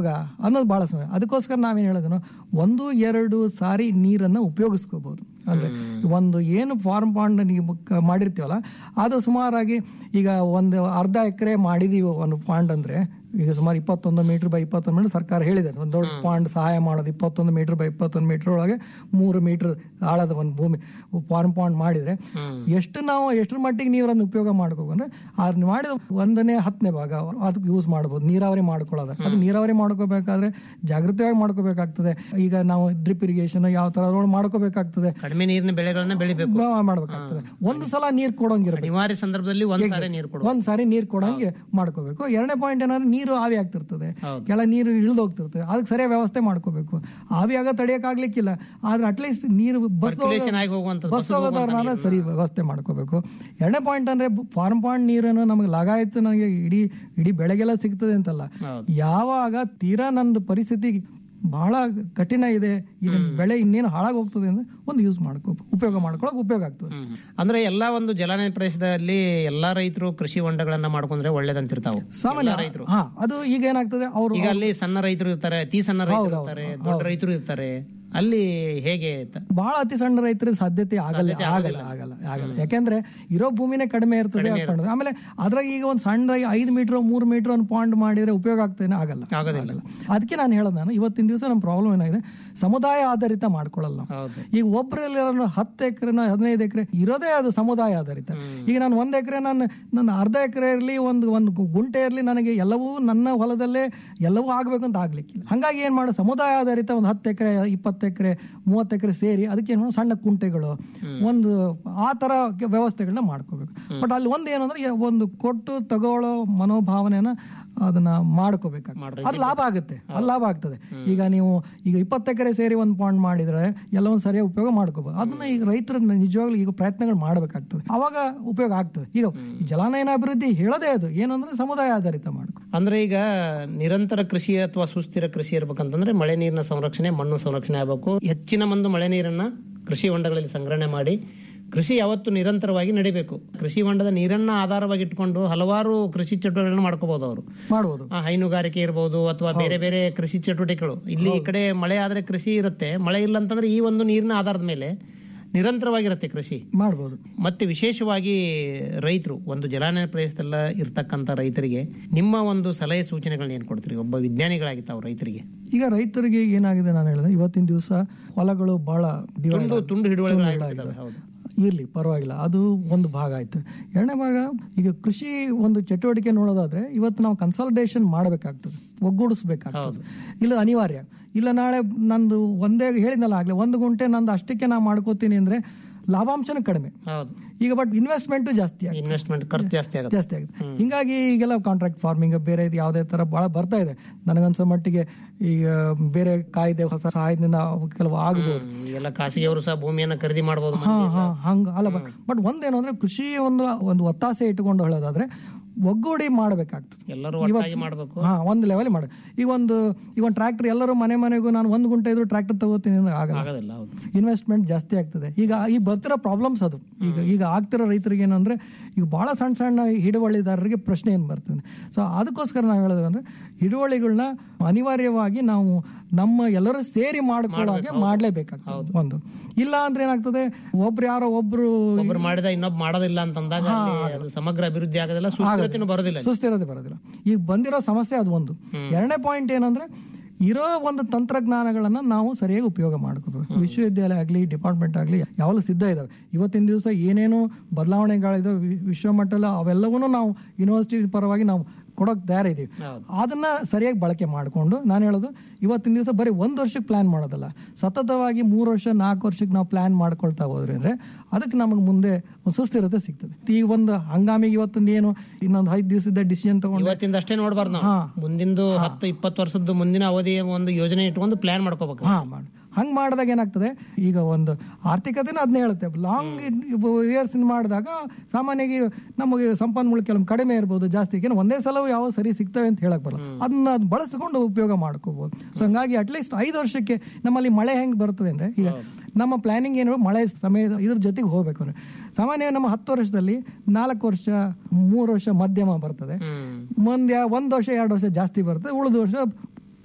[SPEAKER 10] ಉಪಯೋಗ ಅನ್ನೋದು ಬಹಳ ಸಮಯ ಅದಕ್ಕೋಸ್ಕರ ನಾವೇನ್ ಹೇಳಿದ್ರು ಒಂದು ಎರಡು ಸಾರಿ ನೀರನ್ನ ಉಪಯೋಗಿಸ್ಕೋಬಹುದು ಅಂದ್ರೆ ಒಂದು ಏನು ಫಾರ್ಮ್ ಪಾಂಡ್ ನೀವು ಕ- ಮಾಡಿರ್ತೀವಲ್ಲ ಅದು ಸುಮಾರಾಗಿ ಈಗ ಒಂದು ಅರ್ಧ ಎಕರೆ ಮಾಡಿದೀವಿ ಒಂದು ಪಾಂಡ್ ಅಂದ್ರೆ ಈಗ ಸುಮಾರು ಇಪ್ಪತ್ತೊಂದು ಮೀಟರ್ ಬೈ ಇಪ್ಪತ್ತೊಂದು ಮೀಟರ್ ಸರ್ಕಾರ ಹೇಳಿದೆ ಒಂದು ದೊಡ್ಡ ಪಾಂಡ್ ಸಹಾಯ ಮಾಡೋದು ಇಪ್ಪತ್ತೊಂದು ಮೀಟರ್ ಬೈ ಇಪ್ಪತ್ತೊಂದು ಮೀಟರ್ ಒಳಗೆ ಮೂರು ಮೀಟರ್ ಆಳದ ಒಂದು ಭೂಮಿ ಫಾರ್ಮ್ ಪಾಂಡ್ ಮಾಡಿದ್ರೆ ಎಷ್ಟು ನಾವು ಎಷ್ಟರ ಮಟ್ಟಿಗೆ ನೀರನ್ನು ಉಪಯೋಗ ಮಾಡ್ಕೋಬೇಕಂದ್ರೆ ಅದು ಮಾಡಿದ ಒಂದನೇ ಹತ್ತನೇ ಭಾಗ ಅದಕ್ಕೆ ಯೂಸ್ ಮಾಡ್ಬೋದು ನೀರಾವರಿ ಮಾಡ್ಕೊಳ್ಳೋದು ಅದು ನೀರಾವರಿ ಮಾಡ್ಕೋಬೇಕಾದ್ರೆ ಜಾಗೃತಿಯಾಗಿ ಮಾಡ್ಕೋಬೇಕಾಗ್ತದೆ ಈಗ ನಾವು ಡ್ರಿಪ್ ಇರಿಗೇಷನ್ ಯಾವ ತರ ಅದ್ರೊಳಗೆ ಮಾಡ್ಕೋಬೇಕಾಗ್ತದೆ
[SPEAKER 9] ಕಡಿಮೆ ನೀರಿನ ಬೆಳೆಗಳನ್ನ ಬೆಳಿಬೇಕು
[SPEAKER 10] ಬ- ಮಾಡ್ಬೇಕಾಗ್ತದೆ ಒಂದು ಸಲ ನೀರ್ ಕೊಡೋಂಗಿರ್ಬೇಕು
[SPEAKER 9] ಅನಿವಾರ್ಯ ಸಂದರ್ಭದಲ್ಲಿ ಒಂದ್ ಸಾರಿ ನೀರು ಕೊಡು
[SPEAKER 10] ಒಂದ್ ಸಾರಿ ನೀರ್ ಕೊಡಂಗೆ ಮಾಡ್ಕೋಬೇಕು ಎರಡನೇ ಪಾಯಿಂಟ್ ಏನಂದ್ರೆ ನೀರು ಆವಿ ಆಗ್ತಿರ್ತದೆ ಕೆಳ ನೀರು ಇಳಿದು ಹೋಗ್ತಿರ್ತದೆ ಅದಕ್ಕೆ ಸರಿಯಾದ ವ್ಯವಸ್ಥೆ ಮಾಡ್ಕೋಬೇಕು ಆವಿ ಆಗ ತಡೆಯಕ್ ಆಗ್ಲಿಕ್ಕಿಲ್ಲ ಆದ್ರೆ ಅಟ್ಲೀಸ್ಟ್ ನೀರು ಬಸ್
[SPEAKER 9] Circulation ಆಗಿ ಹೋಗುವಂಥದ್ದು,
[SPEAKER 10] ಬಸ್ ಹೋಗೋದಾರ ಸರಿ ವ್ಯವಸ್ಥೆ ಮಾಡ್ಕೋಬೇಕು ಎರಡನೇ ಪಾಯಿಂಟ್ ಅಂದ್ರೆ ಫಾರ್ಮ್ ಪಾಯಿಂಟ್ ನೀರನ್ನು ನಮಗೆ ಲಗಾಯತ್ತು ನನಗೆ ಇಡೀ ಇಡೀ ಬೆಳೆಗೆಲ್ಲ ಸಿಗ್ತದೆ ಅಂತಲ್ಲ ಯಾವಾಗ ತೀರಾ ನಂದು ಪರಿಸ್ಥಿತಿ ಬಹಳ ಕಠಿಣ ಇದೆ ಈಗ ಬೆಳೆ ಇನ್ನೇನು ಹಾಳಾಗಿ ಹೋಗ್ತದೆ ಅಂದ್ರೆ ಒಂದು ಯೂಸ್ ಮಾಡ್ಕೋ ಉಪಯೋಗ ಮಾಡ್ಕೊಳಕ್ ಉಪಯೋಗ ಆಗ್ತದೆ
[SPEAKER 9] ಅಂದ್ರೆ ಎಲ್ಲಾ ಒಂದು ಜಲಾನಯ ಪ್ರದೇಶದಲ್ಲಿ ಎಲ್ಲಾ ರೈತರು ಕೃಷಿ ಹೊಂಡಗಳನ್ನ ಮಾಡ್ಕೊಂಡ್ರೆ ಒಳ್ಳೇದಂತಿರ್ತಾವ
[SPEAKER 10] ಸಾಮಾನ್ಯ ಹಾ ಅದು ಈಗ ಏನಾಗ್ತದೆ ಅವರು
[SPEAKER 9] ಈಗ ಅಲ್ಲಿ ಸಣ್ಣ ರೈತರು ಇರ್ತಾರೆ ಅತಿ ಸಣ್ಣ ರೈತರು ಇರ್ತಾರೆ ದೊಡ್ಡ ರೈತರು ಇರ್ತಾರೆ ಅಲ್ಲಿ ಹೇಗೆ ತ-
[SPEAKER 10] ಬಹಳ ಅತಿ ಸಣ್ಣ ರೈತರಿಗೆ ಸಾಧ್ಯತೆ ಆಗಲ್ಲ ಆಗಲ್ಲ ಆಗಲ್ಲ ಆಗಲ್ಲ ಯಾಕೆಂದ್ರೆ ಇರೋ ಭೂಮಿನೇ ಕಡಿಮೆ ಇರ್ತದೆ ಹಾಕೊಂಡು ಆಮೇಲೆ ಅದ್ರಾಗ ಈಗ ಒಂದು ಸಣ್ಣದಾಗಿ ಐದು ಮೀಟರ್ ಮೂರು ಮೀಟರ್ ಒಂದು ಪಾಂಡ್ ಮಾಡಿದ್ರೆ ಉಪಯೋಗ ಆಗ್ತೇನೆ ಆಗಲ್ಲ ಆಗಲ್ಲ ಅದಕ್ಕೆ ನಾನು ಹೇಳೋದು ನಾನು ಇವತ್ತಿನ ದಿವಸ ನಮ್ಮ ಪ್ರಾಬ್ಲಮ್ ಏನಾಗಿದೆ ಸಮುದಾಯ ಆಧಾರಿತ ಮಾಡ್ಕೊಳ್ಳಲ್ಲ ನಾವು ಈಗ ಒಬ್ಬರಲ್ಲಿ ಹತ್ತು ಎಕರೆ ಹದಿನೈದು ಎಕರೆ ಇರೋದೇ ಅದು ಸಮುದಾಯ ಆಧಾರಿತ ಈಗ ನಾನು ಒಂದ್ ಎಕರೆ ನಾನು ನನ್ನ ಅರ್ಧ ಎಕರೆ ಇರಲಿ ಒಂದು ಒಂದು ಗುಂಟೆ ಇರಲಿ ನನಗೆ ಎಲ್ಲವೂ ನನ್ನ ಹೊಲದಲ್ಲೇ ಎಲ್ಲವೂ ಆಗ್ಬೇಕು ಅಂತ ಆಗ್ಲಿಕ್ಕಿಲ್ಲ ಹಂಗಾಗಿ ಏನ್ ಮಾಡು ಸಮುದಾಯ ಆಧಾರಿತ ಒಂದು ಹತ್ತು ಎಕರೆ ಇಪ್ಪತ್ತು ಎಕರೆ ಮೂವತ್ತು ಎಕರೆ ಸೇರಿ ಅದಕ್ಕೆ ಏನು ಸಣ್ಣ ಕುಂಟೆಗಳು ಒಂದು ಆ ತರ ಕೆ- ವ್ಯವಸ್ಥೆಗಳನ್ನ ಮಾಡ್ಕೋಬೇಕು ಬಟ್ ಅಲ್ಲಿ ಒಂದು ಏನಂದ್ರೆ ಯ- ಒಂದು ಕೊಟ್ಟು ತಗೊಳ್ಳೋ ಮನೋಭಾವನೆನ ಅದನ್ನ ಮಾಡ್ಕೋಬೇಕಾಗ್ತದೆ ಅದು ಲಾಭ ಆಗುತ್ತೆ ಅದು ಲಾಭ ಆಗ್ತದೆ ಈಗ ನೀವು ಈಗ ಇಪ್ಪತ್ತು ಎಕರೆ ಸೇರಿ ಒಂದು ಪಾಂಡ್ ಮಾಡಿದ್ರೆ ಎಲ್ಲ ಒಂದು ಸರಿಯಾಗಿ ಉಪಯೋಗ ಮಾಡ್ಕೋಬಹುದು ಅದನ್ನ ಈಗ ರೈತರು ನಿಜವಾಗ್ಲೂ ಈಗ ಪ್ರಯತ್ನಗಳು ಮಾಡಬೇಕಾಗ್ತದೆ ಅವಾಗ ಉಪಯೋಗ ಆಗ್ತದೆ ಈಗ ಈ ಜಲಾನಯನ ಅಭಿವೃದ್ಧಿ ಹೇಳೋದೇ ಅದು ಏನಂದ್ರೆ ಸಮುದಾಯ ಆಧಾರಿತ ಮಾಡ್ಕೊ
[SPEAKER 9] ಅಂದ್ರೆ ಈಗ ನಿರಂತರ ಕೃಷಿ ಅಥವಾ ಸುಸ್ಥಿರ ಕೃಷಿ ಇರ್ಬೇಕಂತಂದ್ರೆ ಮಳೆ ನೀರಿನ ಸಂರಕ್ಷಣೆ ಮಣ್ಣು ಸಂರಕ್ಷಣೆ ಆಗಬೇಕು ಹೆಚ್ಚಿನ ಒಂದು ಮಳೆ ನೀರನ್ನ ಕೃಷಿ ಹೊಂಡಗಳಲ್ಲಿ ಸಂಗ್ರಹಣೆ ಮಾಡಿ ಕೃಷಿ ಯಾವತ್ತು ನಿರಂತರವಾಗಿ ನಡಿಬೇಕು ಕೃಷಿ ಹೊಂಡದ ನೀರನ್ನ ಆಧಾರವಾಗಿ ಇಟ್ಕೊಂಡು ಹಲವಾರು ಕೃಷಿ ಚಟುವಟಿಕೆಗಳನ್ನು ಮಾಡ್ಕೋಬಹುದು ಅವರು
[SPEAKER 10] ಮಾಡ್ಬೋದು
[SPEAKER 9] ಆ, ಹೈನುಗಾರಿಕೆ ಇರಬಹುದು ಅಥವಾ ಬೇರೆ ಬೇರೆ ಕೃಷಿ ಚಟುವಟಿಕೆಗಳು ಇಲ್ಲಿ ಈ ಕಡೆ ಮಳೆ ಆದ್ರೆ ಕೃಷಿ ಇರುತ್ತೆ ಮಳೆ ಇಲ್ಲ ಅಂತಂದ್ರೆ ಈ ಒಂದು ನೀರಿನ ಆಧಾರದ ಮೇಲೆ ನಿರಂತರವಾಗಿರುತ್ತೆ ಕೃಷಿ
[SPEAKER 10] ಮಾಡ್ಬೋದು
[SPEAKER 9] ಮತ್ತೆ ವಿಶೇಷವಾಗಿ ರೈತರು ಒಂದು ಜಲಾನಯ ಪ್ರದೇಶದಲ್ಲ ಇರ್ತಕ್ಕಂಥ ರೈತರಿಗೆ ನಿಮ್ಮ ಒಂದು ಸಲಹೆ ಸೂಚನೆಗಳನ್ನ ಏನ್ ಕೊಡ್ತೀರಿ ಒಬ್ಬ ವಿಜ್ಞಾನಿಗಳಾಗಿ ತಾವು ರೈತರಿಗೆ
[SPEAKER 10] ಈಗ ರೈತರಿಗೆ ಏನಾಗಿದೆ ನಾನು ಹೇಳಿದೆ ಇವತ್ತಿನ ದಿವಸ ಹೊಲಗಳು ಬಹಳ divide
[SPEAKER 9] ತುಂಡು
[SPEAKER 10] ಆಗಿ-
[SPEAKER 9] ತುಂಡು ಹಿಡುವಳಿಗಳು
[SPEAKER 10] ತುಂಡು
[SPEAKER 9] ಆಗ್ಬಿಟ್ಟಿದಾವೆ,
[SPEAKER 10] ಆಗಿದೆ.
[SPEAKER 9] ಹೌದು.
[SPEAKER 10] ಇರ್ಲಿ ಪರವಾಗಿಲ್ಲ ಅದು ಒಂದು ಭಾಗ ಆಯ್ತು ಎರಡನೇ ಭಾಗ ಈಗ ಕೃಷಿ ಒಂದು ಚಟುವಟಿಕೆ ನೋಡೋದಾದ್ರೆ ಇವತ್ತು ನಾವು ಕನ್ಸಲ್ಟೇಷನ್ ಮಾಡಬೇಕಾಗ್ತದೆ ಒಗ್ಗೂಡಿಸ್ಬೇಕಾಗ್ತದೆ ಇಲ್ಲ ಅನಿವಾರ್ಯ ಇಲ್ಲ ನಾಳೆ ನಂದು ಒಂದೇ ಹೇಳಿದ್ನಲ್ಲ ಆಗ್ಲೇ ಒಂದು ಗುಂಟೆ ನಂದು ಅಷ್ಟಕ್ಕೆ ನಾ ಮಾಡ್ಕೋತೀನಿ ಅಂದ್ರೆ ಲಾಭಾಂಶನೂ ಕಡಿಮೆ
[SPEAKER 9] ಹೌದು
[SPEAKER 10] ಈಗ ಬಟ್ ಇನ್ವೆಸ್ಟ್ಮೆಂಟ್ ಜಾಸ್ತಿ ಆಗಿದೆ
[SPEAKER 9] ಇನ್ವೆಸ್ಟ್ಮೆಂಟ್ ಖರ್ಚು ಜಾಸ್ತಿ ಆಗುತ್ತೆ
[SPEAKER 10] ಜಾಸ್ತಿ ಆಗಿದೆ ಹಿಂಗಾಗಿ ಈಗೆಲ್ಲ ಕಾಂಟ್ರಾಕ್ಟ್ ಫಾರ್ಮಿಂಗ್ ಬೇರೆ ಇದು ಯಾವುದೇ ತರ ಬಹಳ ಬರ್ತಾ ಇದೆ ನನಗನ್ಸೋ ಮಟ್ಟಿಗೆ ಈಗ ಬೇರೆ ಕಾಯ್ದೆ ಹೊಸ ಸಹಾಯದಿಂದ ಅವು ಕೆಲವು ಆಗ್ಬೋದು
[SPEAKER 9] ಎಲ್ಲ ಖಾಸಗಿಯವರು ಸಹ ಭೂಮಿಯನ್ನ ಖರೀದಿ ಮಾಡಬಹುದು
[SPEAKER 10] ಹಾ ಹಾ ಹಂಗ ಅಲ್ಲ ಬಟ್ ಒಂದೇನು ಅಂದ್ರೆ ಕೃಷಿ ಒಂದು ಒಂದು ಒತ್ತಾಸೆ ಇಟ್ಟುಕೊಂಡು ಹೇಳೋದಾದ್ರೆ ಒಗ್ಗೂಡಿ ಮಾಡ್ಬೇಕಾಗ್ತದೆ
[SPEAKER 9] ಎಲ್ಲರೂ ಒಟ್ಟಾಗಿ ಮಾಡಬೇಕು
[SPEAKER 10] ಹಾ ಒಂದು ಲೆವೆಲ್ ಮಾಡ ಈಗ ಒಂದು ಈಗ ಒಂದು ಟ್ರ್ಯಾಕ್ಟರ್ ಎಲ್ಲರೂ ಮನೆ ಮನೆಗೂ ನಾನು ಒಂದು ಗುಂಟೆ ಇದ್ರು ಟ್ರ್ಯಾಕ್ಟರ್ ತಗೋತೀನಿ ಅಂದ್ರೆ ಆಗಲ್ಲ
[SPEAKER 9] ಆಗೋದಿಲ್ಲ ಹೌದು
[SPEAKER 10] ಇನ್ವೆಸ್ಟ್ಮೆಂಟ್ ಜಾಸ್ತಿ ಆಗ್ತದೆ ಈಗ ಈ ಬರ್ತಿರೋ ಪ್ರಾಬ್ಲಮ್ಸ್ ಅದು ಈಗ ಈಗ ಆಗ್ತಿರೋ ರೈತರಿಗೆ ಏನಂದ್ರೆ ಈಗ ಬಹಳ ಸಣ್ಣ ಸಣ್ಣ ಹಿಡುವಳಿದಾರರಿಗೆ ಪ್ರಶ್ನೆ ಏನು ಬರ್ತದೆ ಸೊ ಅದಕ್ಕೋಸ್ಕರ ನಾವು ಹೇಳೋದು ಅಂದ್ರೆ ಹಿಡುವಳಿಗಳನ್ನ ಅನಿವಾರ್ಯವಾಗಿ ನಾವು ನಮ್ಮ ಎಲ್ಲರೂ ಸೇರಿ ಮಾಡ್ಕೊಳ್ಳೋಕೆ ಮಾಡ್ಲೇಬೇಕಾಗ್ತದೆ ಒಂದು ಇಲ್ಲ ಅಂದ್ರೆ ಏನಾಗ್ತದೆ ಒಬ್ರು ಯಾರೋ ಒಬ್ರು
[SPEAKER 9] ಒಬ್ರು ಮಾಡಿದ ಇನ್ನೊಬ್ಬ ಮಾಡೋದಿಲ್ಲ ಅಂತಂದಾಗ ಅಲ್ಲಿ ಅದು ಸಮಗ್ರ ಅಭಿವೃದ್ಧಿ ಆಗೋದಿಲ್ಲ ಸುಸ್ಥಿರತೆನೂ ಬರೋದಿಲ್ಲ ಅಲ್ಲಿ.
[SPEAKER 10] ಸುಸ್ಥಿರತೆ ಬರೋದಿಲ್ಲ ಈಗ ಬಂದಿರೋ ಸಮಸ್ಯೆ ಅದು ಒಂದು ಎರಡನೇ ಪಾಯಿಂಟ್ ಏನಂದ್ರೆ ಇರೋ ಒಂದು ತಂತ್ರಜ್ಞಾನಗಳನ್ನ ನಾವು ಸರಿಯಾಗಿ ಉಪಯೋಗ ಮಾಡ್ಕೋಬೇಕು ವಿಶ್ವವಿದ್ಯಾಲಯ ಆಗಲಿ ಡಿಪಾರ್ಟ್ಮೆಂಟ್ ಆಗಲಿ ಯಾವಾಗಲೂ ಸಿದ್ಧ ಇದಾವೆ ಇವತ್ತಿನ ದಿವಸ ಏನೇನು ಬದಲಾವಣೆಗಳಿದಾವೆ ವಿ- ವಿಶ್ವಮಟ್ಟದ ಅವೆಲ್ಲವೂ ನಾವು ಯೂನಿವರ್ಸಿಟಿ ಪರವಾಗಿ ನಾವು ಕೊಡೋಕೆ ತಯಾರ ಇದೀವಿ ಅದನ್ನ ಸರಿಯಾಗಿ ಬಳಕೆ ಮಾಡಿಕೊಂಡು ನಾನು ಹೇಳೋದು ಇವತ್ತಿನ ದಿವಸ ಬರೀ ಒಂದು ವರ್ಷಕ್ಕೆ ಪ್ಲಾನ್ ಮಾಡೋದಲ್ಲ ಸತತವಾಗಿ ಮೂರು ವರ್ಷ ನಾಲ್ಕು ವರ್ಷಕ್ಕೆ ನಾವು ಪ್ಲಾನ್ ಮಾಡ್ಕೊಳ್ತಾ ಹೋದ್ರಿ ಅಂದ್ರೆ ಅದಕ್ಕೆ ನಮಗೆ ಮುಂದೆ ಒಂದು ಸುಸ್ಥಿರತೆ ಸಿಗ್ತದೆ ಈಗ ಒಂದು ಹಂಗಾಮಿಗೆ ಇವತ್ತೊಂದು ಏನು ಇನ್ನೊಂದು ಐದು ದಿವಸದ ಡಿಸಿಷನ್ ತಗೊಂಡು
[SPEAKER 9] ಇವತ್ತಿಂದ ಅಷ್ಟೇ ನೋಡ್ಬಾರ್ದು ನಾವು ಮುಂದಿಂದು ಹತ್ತು ಇಪ್ಪತ್ತು ವರ್ಷದ ಮುಂದಿನ ಅವಧಿಯ ಒಂದು ಯೋಜನೆ ಇಟ್ಕೊಂಡು ಪ್ಲಾನ್ ಮಾಡ್ಕೋಬೇಕು
[SPEAKER 10] ಹಾ ಮಾಡಿ ಹಂಗ್ ಮಾಡಿದಾಗ ಏನಾಗ್ತದೆ ಈಗ ಒಂದು ಆರ್ಥಿಕತೆನೂ ಅದನ್ನ ಹೇಳುತ್ತೆ ಲಾಂಗ್ ಇಯರ್ಸ್ ಮಾಡಿದಾಗ ಸಾಮಾನ್ಯವಾಗಿ ನಮಗೆ ಸಂಪನ್ಮೂಲ ಕೆಲವು ಕಡಿಮೆ ಇರ್ಬೋದು ಜಾಸ್ತಿ ಏನು ಒಂದೇ ಸಲವೂ ಯಾವ ಸರಿ ಸಿಗ್ತವೆ ಅಂತ ಹೇಳಕ್ ಬರಲ್ಲ ಅದನ್ನ ಅದ್ ಬಳಸ್ಕೊಂಡು ಉಪಯೋಗ ಮಾಡ್ಕೋಬಹುದು ಸೊ ಹಂಗಾಗಿ ಅಟ್ಲೀಸ್ಟ್ ಐದು ವರ್ಷಕ್ಕೆ ನಮ್ಮಲ್ಲಿ ಮಳೆ ಹೆಂಗ್ ಬರ್ತದೆ ಅಂದ್ರೆ ಈಗ ನಮ್ಮ ಪ್ಲಾನಿಂಗ್ ಏನು ಮಳೆ ಸಮಯ ಇದ್ರ ಜೊತೆಗೆ ಹೋಗ್ಬೇಕು ಅಂದ್ರೆ ಸಾಮಾನ್ಯ ನಮ್ಮ ಹತ್ತು ವರ್ಷದಲ್ಲಿ ನಾಲ್ಕು ವರ್ಷ ಮೂರು ವರ್ಷ ಮಧ್ಯಮ ಬರ್ತದೆ ಮುಂದೆ ಒಂದು ವರ್ಷ ಎರಡು ವರ್ಷ ಜಾಸ್ತಿ ಬರ್ತದೆ ಉಳಿದ ವರ್ಷ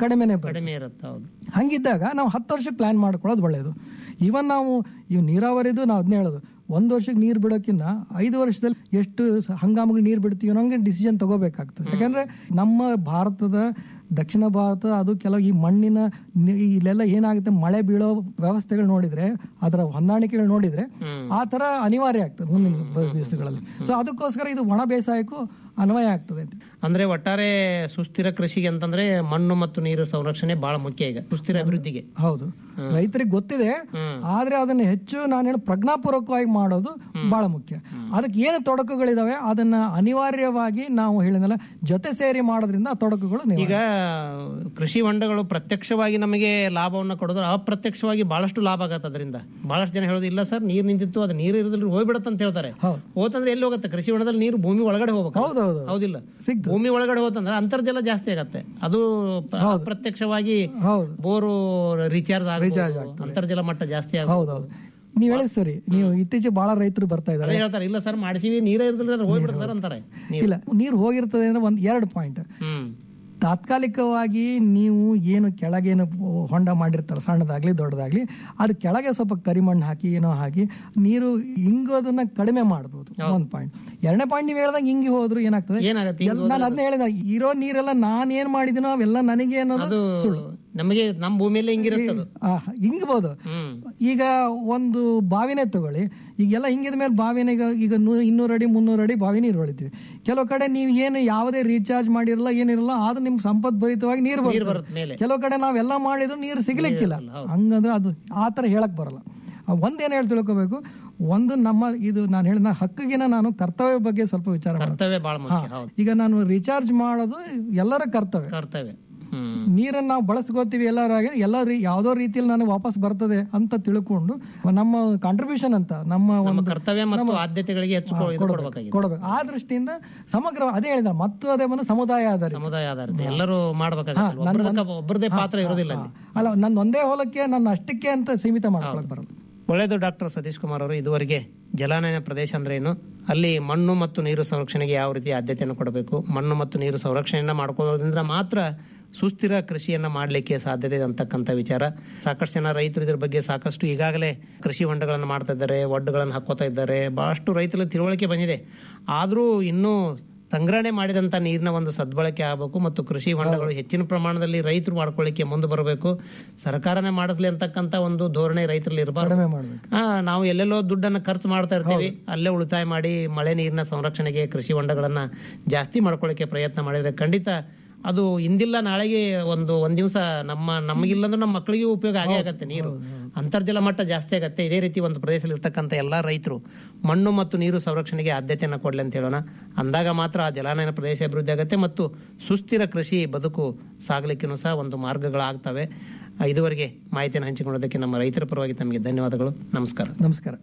[SPEAKER 10] ಕಡಿಮೆನೆ ಬರುತ್ತೆ.
[SPEAKER 9] ಕಡಿಮೆ ಇರುತ್ತೆ ಹೌದು
[SPEAKER 10] ಹಂಗಿದ್ದಾಗ ನಾವು ಹತ್ತು ವರ್ಷಕ್ಕೆ ಪ್ಲಾನ್ ಮಾಡ್ಕೊಳ್ಳೋದು ಒಳ್ಳೆಯದು ಇವನ್ ನಾವು ಇವು ನೀರಾವರಿದು ನಾವು ಅದನ್ನೇ ಹೇಳೋದು ಒಂದು ವರ್ಷಕ್ಕೆ ನೀರು ಬಿಡೋಕ್ಕಿಂತ ಐದು ವರ್ಷದಲ್ಲಿ ಎಷ್ಟು ಸ- ಹಂಗಾಮಿಗೆ ನೀರು ಬಿಡ್ತೀವಿ ಅನ್ನೋಂಗೆ ಡಿಸಿಷನ್ ತಗೋಬೇಕಾಗ್ತದೆ ಯಾಕಂದ್ರೆ ನಮ್ಮ ಭಾರತದ ದಕ್ಷಿಣ ಭಾರತ ಅದು ಕೆಲವು ಈ ಮಣ್ಣಿನ ನಿ- ಇಲ್ಲೆಲ್ಲ ಏನಾಗುತ್ತೆ ಮಳೆ ಬೀಳೋ ವ್ಯವಸ್ಥೆಗಳು ನೋಡಿದ್ರೆ ಅದರ ಹೊಂದಾಣಿಕೆಗಳು ನೋಡಿದ್ರೆ ಆ ತರ ಅನಿವಾರ್ಯ ಆಗ್ತದೆ ಮುಂದಿನ ಬ- ದಿವಸಗಳಲ್ಲಿ ಸೊ ಅದಕ್ಕೋಸ್ಕರ ಇದು ಒಣ ಬೇಸಾಯಕ್ಕೂ ಅನ್ವಯ ಆಗ್ತದೆ ಅಂತ
[SPEAKER 9] ಅಂದ್ರೆ ಒಟ್ಟಾರೆ ಸುಸ್ಥಿರ ಕೃಷಿಗೆ ಅಂತಂದ್ರೆ ಮಣ್ಣು ಮತ್ತು ನೀರು ಸಂರಕ್ಷಣೆ ಬಹಳ ಮುಖ್ಯ ಈಗ ಸುಸ್ಥಿರ ಅಭಿವೃದ್ಧಿಗೆ
[SPEAKER 10] ಹೌದು ರೈತರಿಗೆ ಗೊತ್ತಿದೆ ಆದ್ರೆ ಅದನ್ನ ಹೆಚ್ಚು ನಾನು ಹೇಳಿ ಪ್ರಜ್ಞಾಪೂರ್ವಕವಾಗಿ ಮಾಡೋದು ಬಹಳ ಮುಖ್ಯ ಅದಕ್ಕೆ ಏನು ತೊಡಕುಗಳಿದಾವೆ ಅದನ್ನ ಅನಿವಾರ್ಯವಾಗಿ ನಾವು ಹೇಳಿದಲ್ಲ ಜೊತೆ ಸೇರಿ ಮಾಡೋದ್ರಿಂದ ಆ ತೊಡಕುಗಳು ನಿವಾರಣೆ.
[SPEAKER 9] ಈಗ ಕೃಷಿ ಹೊಂಡಗಳು ಪ್ರತ್ಯಕ್ಷವಾಗಿ ನಮಗೆ ಲಾಭವನ್ನು ಕೊಡೋದು ಅಪ್ರತ್ಯಕ್ಷವಾಗಿ ಬಹಳಷ್ಟು ಲಾಭ ಆಗತ್ತೆ ಅದರಿಂದ ಬಹಳಷ್ಟು ಜನ ಹೇಳೋದು ಇಲ್ಲ ಸರ್ ನೀರು ನಿಂತಿತ್ತು ಅದು ನೀರು ಇರೋದ್ರಲ್ಲಿ ಹೋಗ್ಬಿಡತ್ತೆ ಅಂತ ಹೇಳ್ತಾರೆ ಹೋತಂದ್ರೆ ಎಲ್ಲಿ ಹೋಗುತ್ತೆ ಕೃಷಿ ಹೊಂಡದಲ್ಲಿ ನೀರು ಭೂಮಿ ಒಳಗಡೆ ಹೋಗ್ಬೇಕು
[SPEAKER 10] ಹೌದೌದು
[SPEAKER 9] ಹೌದಿಲ್ಲ ಭೂಮಿ ಒಳಗಡೆ ಹೋತಂದ್ರೆ ಅಂತರ್ಜಲ ಜಾಸ್ತಿ ಆಗತ್ತೆ ಅದು ಪ್ರ- ಅಪ್ರತ್ಯಕ್ಷವಾಗಿ ಬೋರು ರೀಚಾರ್ಜ್ ಆಗ ಅಂತರ್ಜಲ ಮಟ್ಟ ಜಾಸ್ತಿ ಆಗ
[SPEAKER 10] ಹೌದೌದು ನೀವ್ ಹೇಳಿದ್ ಸರಿ ನೀವು ಇತ್ತೀಚೆಗೆ ಬಹಳ ರೈತರು ಬರ್ತಾ
[SPEAKER 9] ಅದೇ
[SPEAKER 10] ಇದ್ದಾರೆ
[SPEAKER 9] ಹೇಳ್ತಾರೆ ಇಲ್ಲ ಸರ್ ಮಾಡಿಸಿವಿ ನೀರೇ ಇರೋದಿಲ್ಲ ಅದು ಹೋಗ್ಬಿಡುತ್ತೆ ಸರ್ ಅಂತಾರೆ ನೀರು.
[SPEAKER 10] ಇಲ್ಲ ನೀರು ಹೋಗಿರ್ತದೆ ಅಂದ್ರೆ ಒಂದ್ ಎರಡು ಪಾಯಿಂಟ್
[SPEAKER 9] ಹ್ಮ್
[SPEAKER 10] ತಾತ್ಕಾಲಿಕವಾಗಿ ನೀವು ಏನು ಕೆಳಗೇನು ಹೊಂಡ ಮಾಡಿರ್ತಾರೆ ಸಣ್ಣದಾಗ್ಲಿ ದೊಡ್ಡದಾಗ್ಲಿ ಅದು ಕೆಳಗೆ ಸ್ವಲ್ಪ ಕರಿಮಣ್ಣು ಹಾಕಿ ಏನೋ ಹಾಕಿ ನೀರು ಹಿಂಗೋದನ್ನ ಕಡಿಮೆ ಮಾಡ್ಬೋದು ಒಂದ್ ಪಾಯಿಂಟ್ ಎರಡನೇ ಪಾಯಿಂಟ್ ನೀವು ಹೇಳ್ದಂಗೆ ಹಿಂಗಿ ಹೋದ್ರು ಏನಾಗ್ತದೆ
[SPEAKER 9] ಏನಾಗತ್ತೆ?
[SPEAKER 10] ಎಲ್- ನಾನು ಅದನ್ನೇ ಹೇಳಿದ ಇರೋ ನೀರೆಲ್ಲ ನಾನ್ ಏನ್ ಮಾಡಿದಿನೋ ಅವೆಲ್ಲ ನನಗೆ ಅನ್ನೋದು ಸುಳ್ಳು
[SPEAKER 9] ನಮಗೆ ನಮ್ಮ ಭೂಮಿಯಲ್ಲೇ ಹಿಂಗಿರುತ್ತೆ ಅದು
[SPEAKER 10] ಆ, ಹಿಂಗ್ಬೋದು ಈಗ ಒಂದು ಬಾವಿನೇ ತಗೊಳ್ಳಿ ಈಗೆಲ್ಲ ಹಿಂಗಿದ ಮೇಲೆ ಬಾವಿನ ಈಗ ಈಗ ನೂ- ಇನ್ನೂರು ಅಡಿ ಮುನ್ನೂರು ಅಡಿ ಬಾವಿ ನೀರು ಹೊಳಿತೀವಿ ಕೆಲವು ಕಡೆ ನೀವು ಏನು ಯಾವುದೇ ರೀಚಾರ್ಜ್ ಮಾಡಿರಲ್ಲ ಏನಿರಲ್ಲ ಆದ್ರೂ ನಿಮ್ಗೆ ಸಂಪತ್ ಭರಿತವಾಗಿ ನೀರು
[SPEAKER 9] ಬರುತ್ತೆ
[SPEAKER 10] ಬರುತ್ತೆ
[SPEAKER 9] ಮೇಲೆ.
[SPEAKER 10] ಕೆಲವು ಕಡೆ ನಾವೆಲ್ಲ ಮಾಡಿದ್ರು ನೀರು ಸಿಗ್ಲಿಕ್ಕಿಲ್ಲ ಹಂಗಂದ್ರೆ ಅದು ಆ ಥರ ಹೇಳಕ್ ಬರಲ್ಲ ಆ, ಒಂದೇನ್ ಹೇಳಿ ತಿಳ್ಕೊಬೇಕು ಒಂದು ನಮ್ಮ ಇದು ನಾನು ಹೇಳಿದ ಹಕ್ಕಿಗಿನ ನಾನು ಕರ್ತವ್ಯ ಬಗ್ಗೆ ಸ್ವಲ್ಪ ವಿಚಾರ ಮಾಡ್ತೀನಿ.
[SPEAKER 9] ಕರ್ತವ್ಯ ಬಹಳ ಮುಖ್ಯ
[SPEAKER 10] ಹಾ.
[SPEAKER 9] ಹೌದು
[SPEAKER 10] ಈಗ ನಾನು ರೀಚಾರ್ಜ್ ಮಾಡೋದು ಎಲ್ಲರ ಕರ್ತವ್ಯ
[SPEAKER 9] ಕರ್ತವ್ಯ ಹ್ಮ್
[SPEAKER 10] ನೀರನ್ನು ನಾವು ಬಳಸ್ಕೋತೀವಿ ಎಲ್ಲರಾಗೆ ಎಲ್ಲ ರೀ ಯಾವ್ದೋ ರೀತಿಯಲ್ಲಿ ನನಗೆ ವಾಪಸ್ ಬರ್ತದೆ ಅಂತ ತಿಳ್ಕೊಂಡು ನಮ್ಮ ಕಾಂಟ್ರಿಬ್ಯೂಷನ್ ಅಂತ ನಮ್ಮ
[SPEAKER 9] ನಮ್ಮ
[SPEAKER 10] ಒಂದು
[SPEAKER 9] ಕರ್ತವ್ಯ ಮತ್ತು ಆದ್ಯತೆಗಳಿಗೆ ಹೆಚ್ಚು ಕೊ- ಇದು ಕೊಡ್ಬೇಕಾಗಿದೆ
[SPEAKER 10] ಕೊಡಬೇಕು ಆ ದೃಷ್ಟಿಯಿಂದ ಸಮಗ್ರ ಅದೇ ಹೇಳಿದ ಮತ್ತು ಅದೇ ಬಂದು ಸಮುದಾಯ ಆಧಾರಿತ
[SPEAKER 9] ಸಮುದಾಯ ಆಧಾರಿತ ಎಲ್ಲರೂ ಮಾಡ್ಬೇಕಾಗುತ್ತೆ ಒಬ್ಬರದಕ್ಕ ಒಬ್ಬರದೇ ಪಾತ್ರ ಇರೋದಿಲ್ಲ ಅಲ್ಲಿ
[SPEAKER 10] ಅಲ್ಲ ನನ್ನ ಒಂದೇ ಹೊಲಕ್ಕೆ ನನ್ನ ಅಷ್ಟಕ್ಕೆ ಅಂತ ಸೀಮಿತ ಮಾಡ್ಕೊಳಕ್ ಬರಲ್ಲ
[SPEAKER 9] ಒಳ್ಳೆಯದು ಡಾಕ್ಟರ್ ಸತೀಶ್ ಕುಮಾರ್ ಅವರು ಇದುವರೆಗೆ ಜಲಾನಯನ ಪ್ರದೇಶ ಅಂದ್ರೆ ಏನು ಅಲ್ಲಿ ಮಣ್ಣು ಮತ್ತು ನೀರು ಸಂರಕ್ಷಣೆಗೆ ಯಾವ ರೀತಿ ಆದ್ಯತೆಯನ್ನು ಕೊಡಬೇಕು ಮಣ್ಣು ಮತ್ತು ನೀರು ಸಂರಕ್ಷಣೆಯನ್ನ ಮಾಡ್ಕೊಳ್ಳೋದ್ರಿಂದ ಮಾತ್ರ ಸುಸ್ಥಿರ ಕೃಷಿಯನ್ನ ಮಾಡಲಿಕ್ಕೆ ಸಾಧ್ಯತೆ ಇದೆ ಅಂತಕ್ಕಂಥ ವಿಚಾರ ಸಾಕಷ್ಟು ಜನ ರೈತರು ಇದ್ರ ಬಗ್ಗೆ ಸಾಕಷ್ಟು ಈಗಾಗಲೇ ಕೃಷಿ ಹೊಂಡಗಳನ್ನು ಮಾಡ್ತಾ ಇದ್ದಾರೆ ಒಡ್ಡುಗಳನ್ನು ಹಾಕೋತಾ ಇದ್ದಾರೆ ಬಹಳಷ್ಟು ರೈತರ ತಿಳುವಳಿಕೆ ಬಂದಿದೆ ಆದರೂ ಇನ್ನೂ ಸಂಗ್ರಹಣೆ ಮಾಡಿದಂತ ನೀರಿನ ಒಂದು ಸದ್ಬಳಕೆ ಆಗಬೇಕು ಮತ್ತು ಕೃಷಿ ಹೊಂಡಗಳು ಹೆಚ್ಚಿನ ಪ್ರಮಾಣದಲ್ಲಿ ರೈತರು ಮಾಡ್ಕೊಳ್ಳಿಕ್ಕೆ ಮುಂದೆ ಬರಬೇಕು ಸರ್ಕಾರನೇ ಮಾಡಿಸ್ಲಿ ಅಂತಕ್ಕಂಥ ಒಂದು ಧೋರಣೆ ರೈತರಲ್ಲಿ ಇರಬಾರ್ದು
[SPEAKER 10] ಕಡಿಮೆ ಮಾಡ್ಬೇಕು
[SPEAKER 9] ಹಾ ನಾವು ಎಲ್ಲೆಲ್ಲೋ ದುಡ್ಡನ್ನ ಖರ್ಚು ಮಾಡ್ತಾ ಇರ್ತೀವಿ ಅಲ್ಲೇ ಉಳಿತಾಯ ಮಾಡಿ ಮಳೆ ನೀರಿನ ಸಂರಕ್ಷಣೆಗೆ ಕೃಷಿ ಹೊಂಡಗಳನ್ನ ಜಾಸ್ತಿ ಮಾಡ್ಕೊಳ್ಳಿಕ್ಕೆ ಪ್ರಯತ್ನ ಮಾಡಿದ್ರೆ ಖಂಡಿತ ಅದು ಇಂದಿಲ್ಲ ನಾಳೆಗೆ ಒಂದು ಒಂದ್ ದಿವಸ ನಮ್ಮ ನಮಗಿಲ್ಲ ಅಂದ್ರೆ ನಮ್ಮ ಮಕ್ಕಳಿಗೂ ಉಪಯೋಗ ಆಗೇ ಆಗತ್ತೆ ನೀರು ಅಂತರ್ಜಲ ಮಟ್ಟ ಜಾಸ್ತಿ ಆಗತ್ತೆ ಇದೇ ರೀತಿ ಒಂದು ಪ್ರದೇಶದಲ್ಲಿ ಇರ್ತಕ್ಕಂಥ ಎಲ್ಲಾ ರೈತರು ಮಣ್ಣು ಮತ್ತು ನೀರು ಸಂರಕ್ಷಣೆಗೆ ಆದ್ಯತೆಯನ್ನು ಕೊಡ್ಲಿ ಅಂತ ಹೇಳೋಣ ಅಂದಾಗ ಮಾತ್ರ ಆ ಜಲಾನಯನ ಪ್ರದೇಶ ಅಭಿವೃದ್ಧಿ ಆಗುತ್ತೆ ಮತ್ತು ಸುಸ್ಥಿರ ಕೃಷಿ ಬದುಕು ಸಾಗಲಿಕ್ಕೂ ಸಹ ಒಂದು ಮಾರ್ಗಗಳಾಗ್ತವೆ ಆ, ಇದುವರೆಗೆ ಮಾಹಿತಿಯನ್ನು ಹಂಚಿಕೊಳ್ಳೋದಕ್ಕೆ ನಮ್ಮ ರೈತರ ಪರವಾಗಿ ತಮಗೆ ಧನ್ಯವಾದಗಳು ನಮಸ್ಕಾರ
[SPEAKER 10] ನಮಸ್ಕಾರ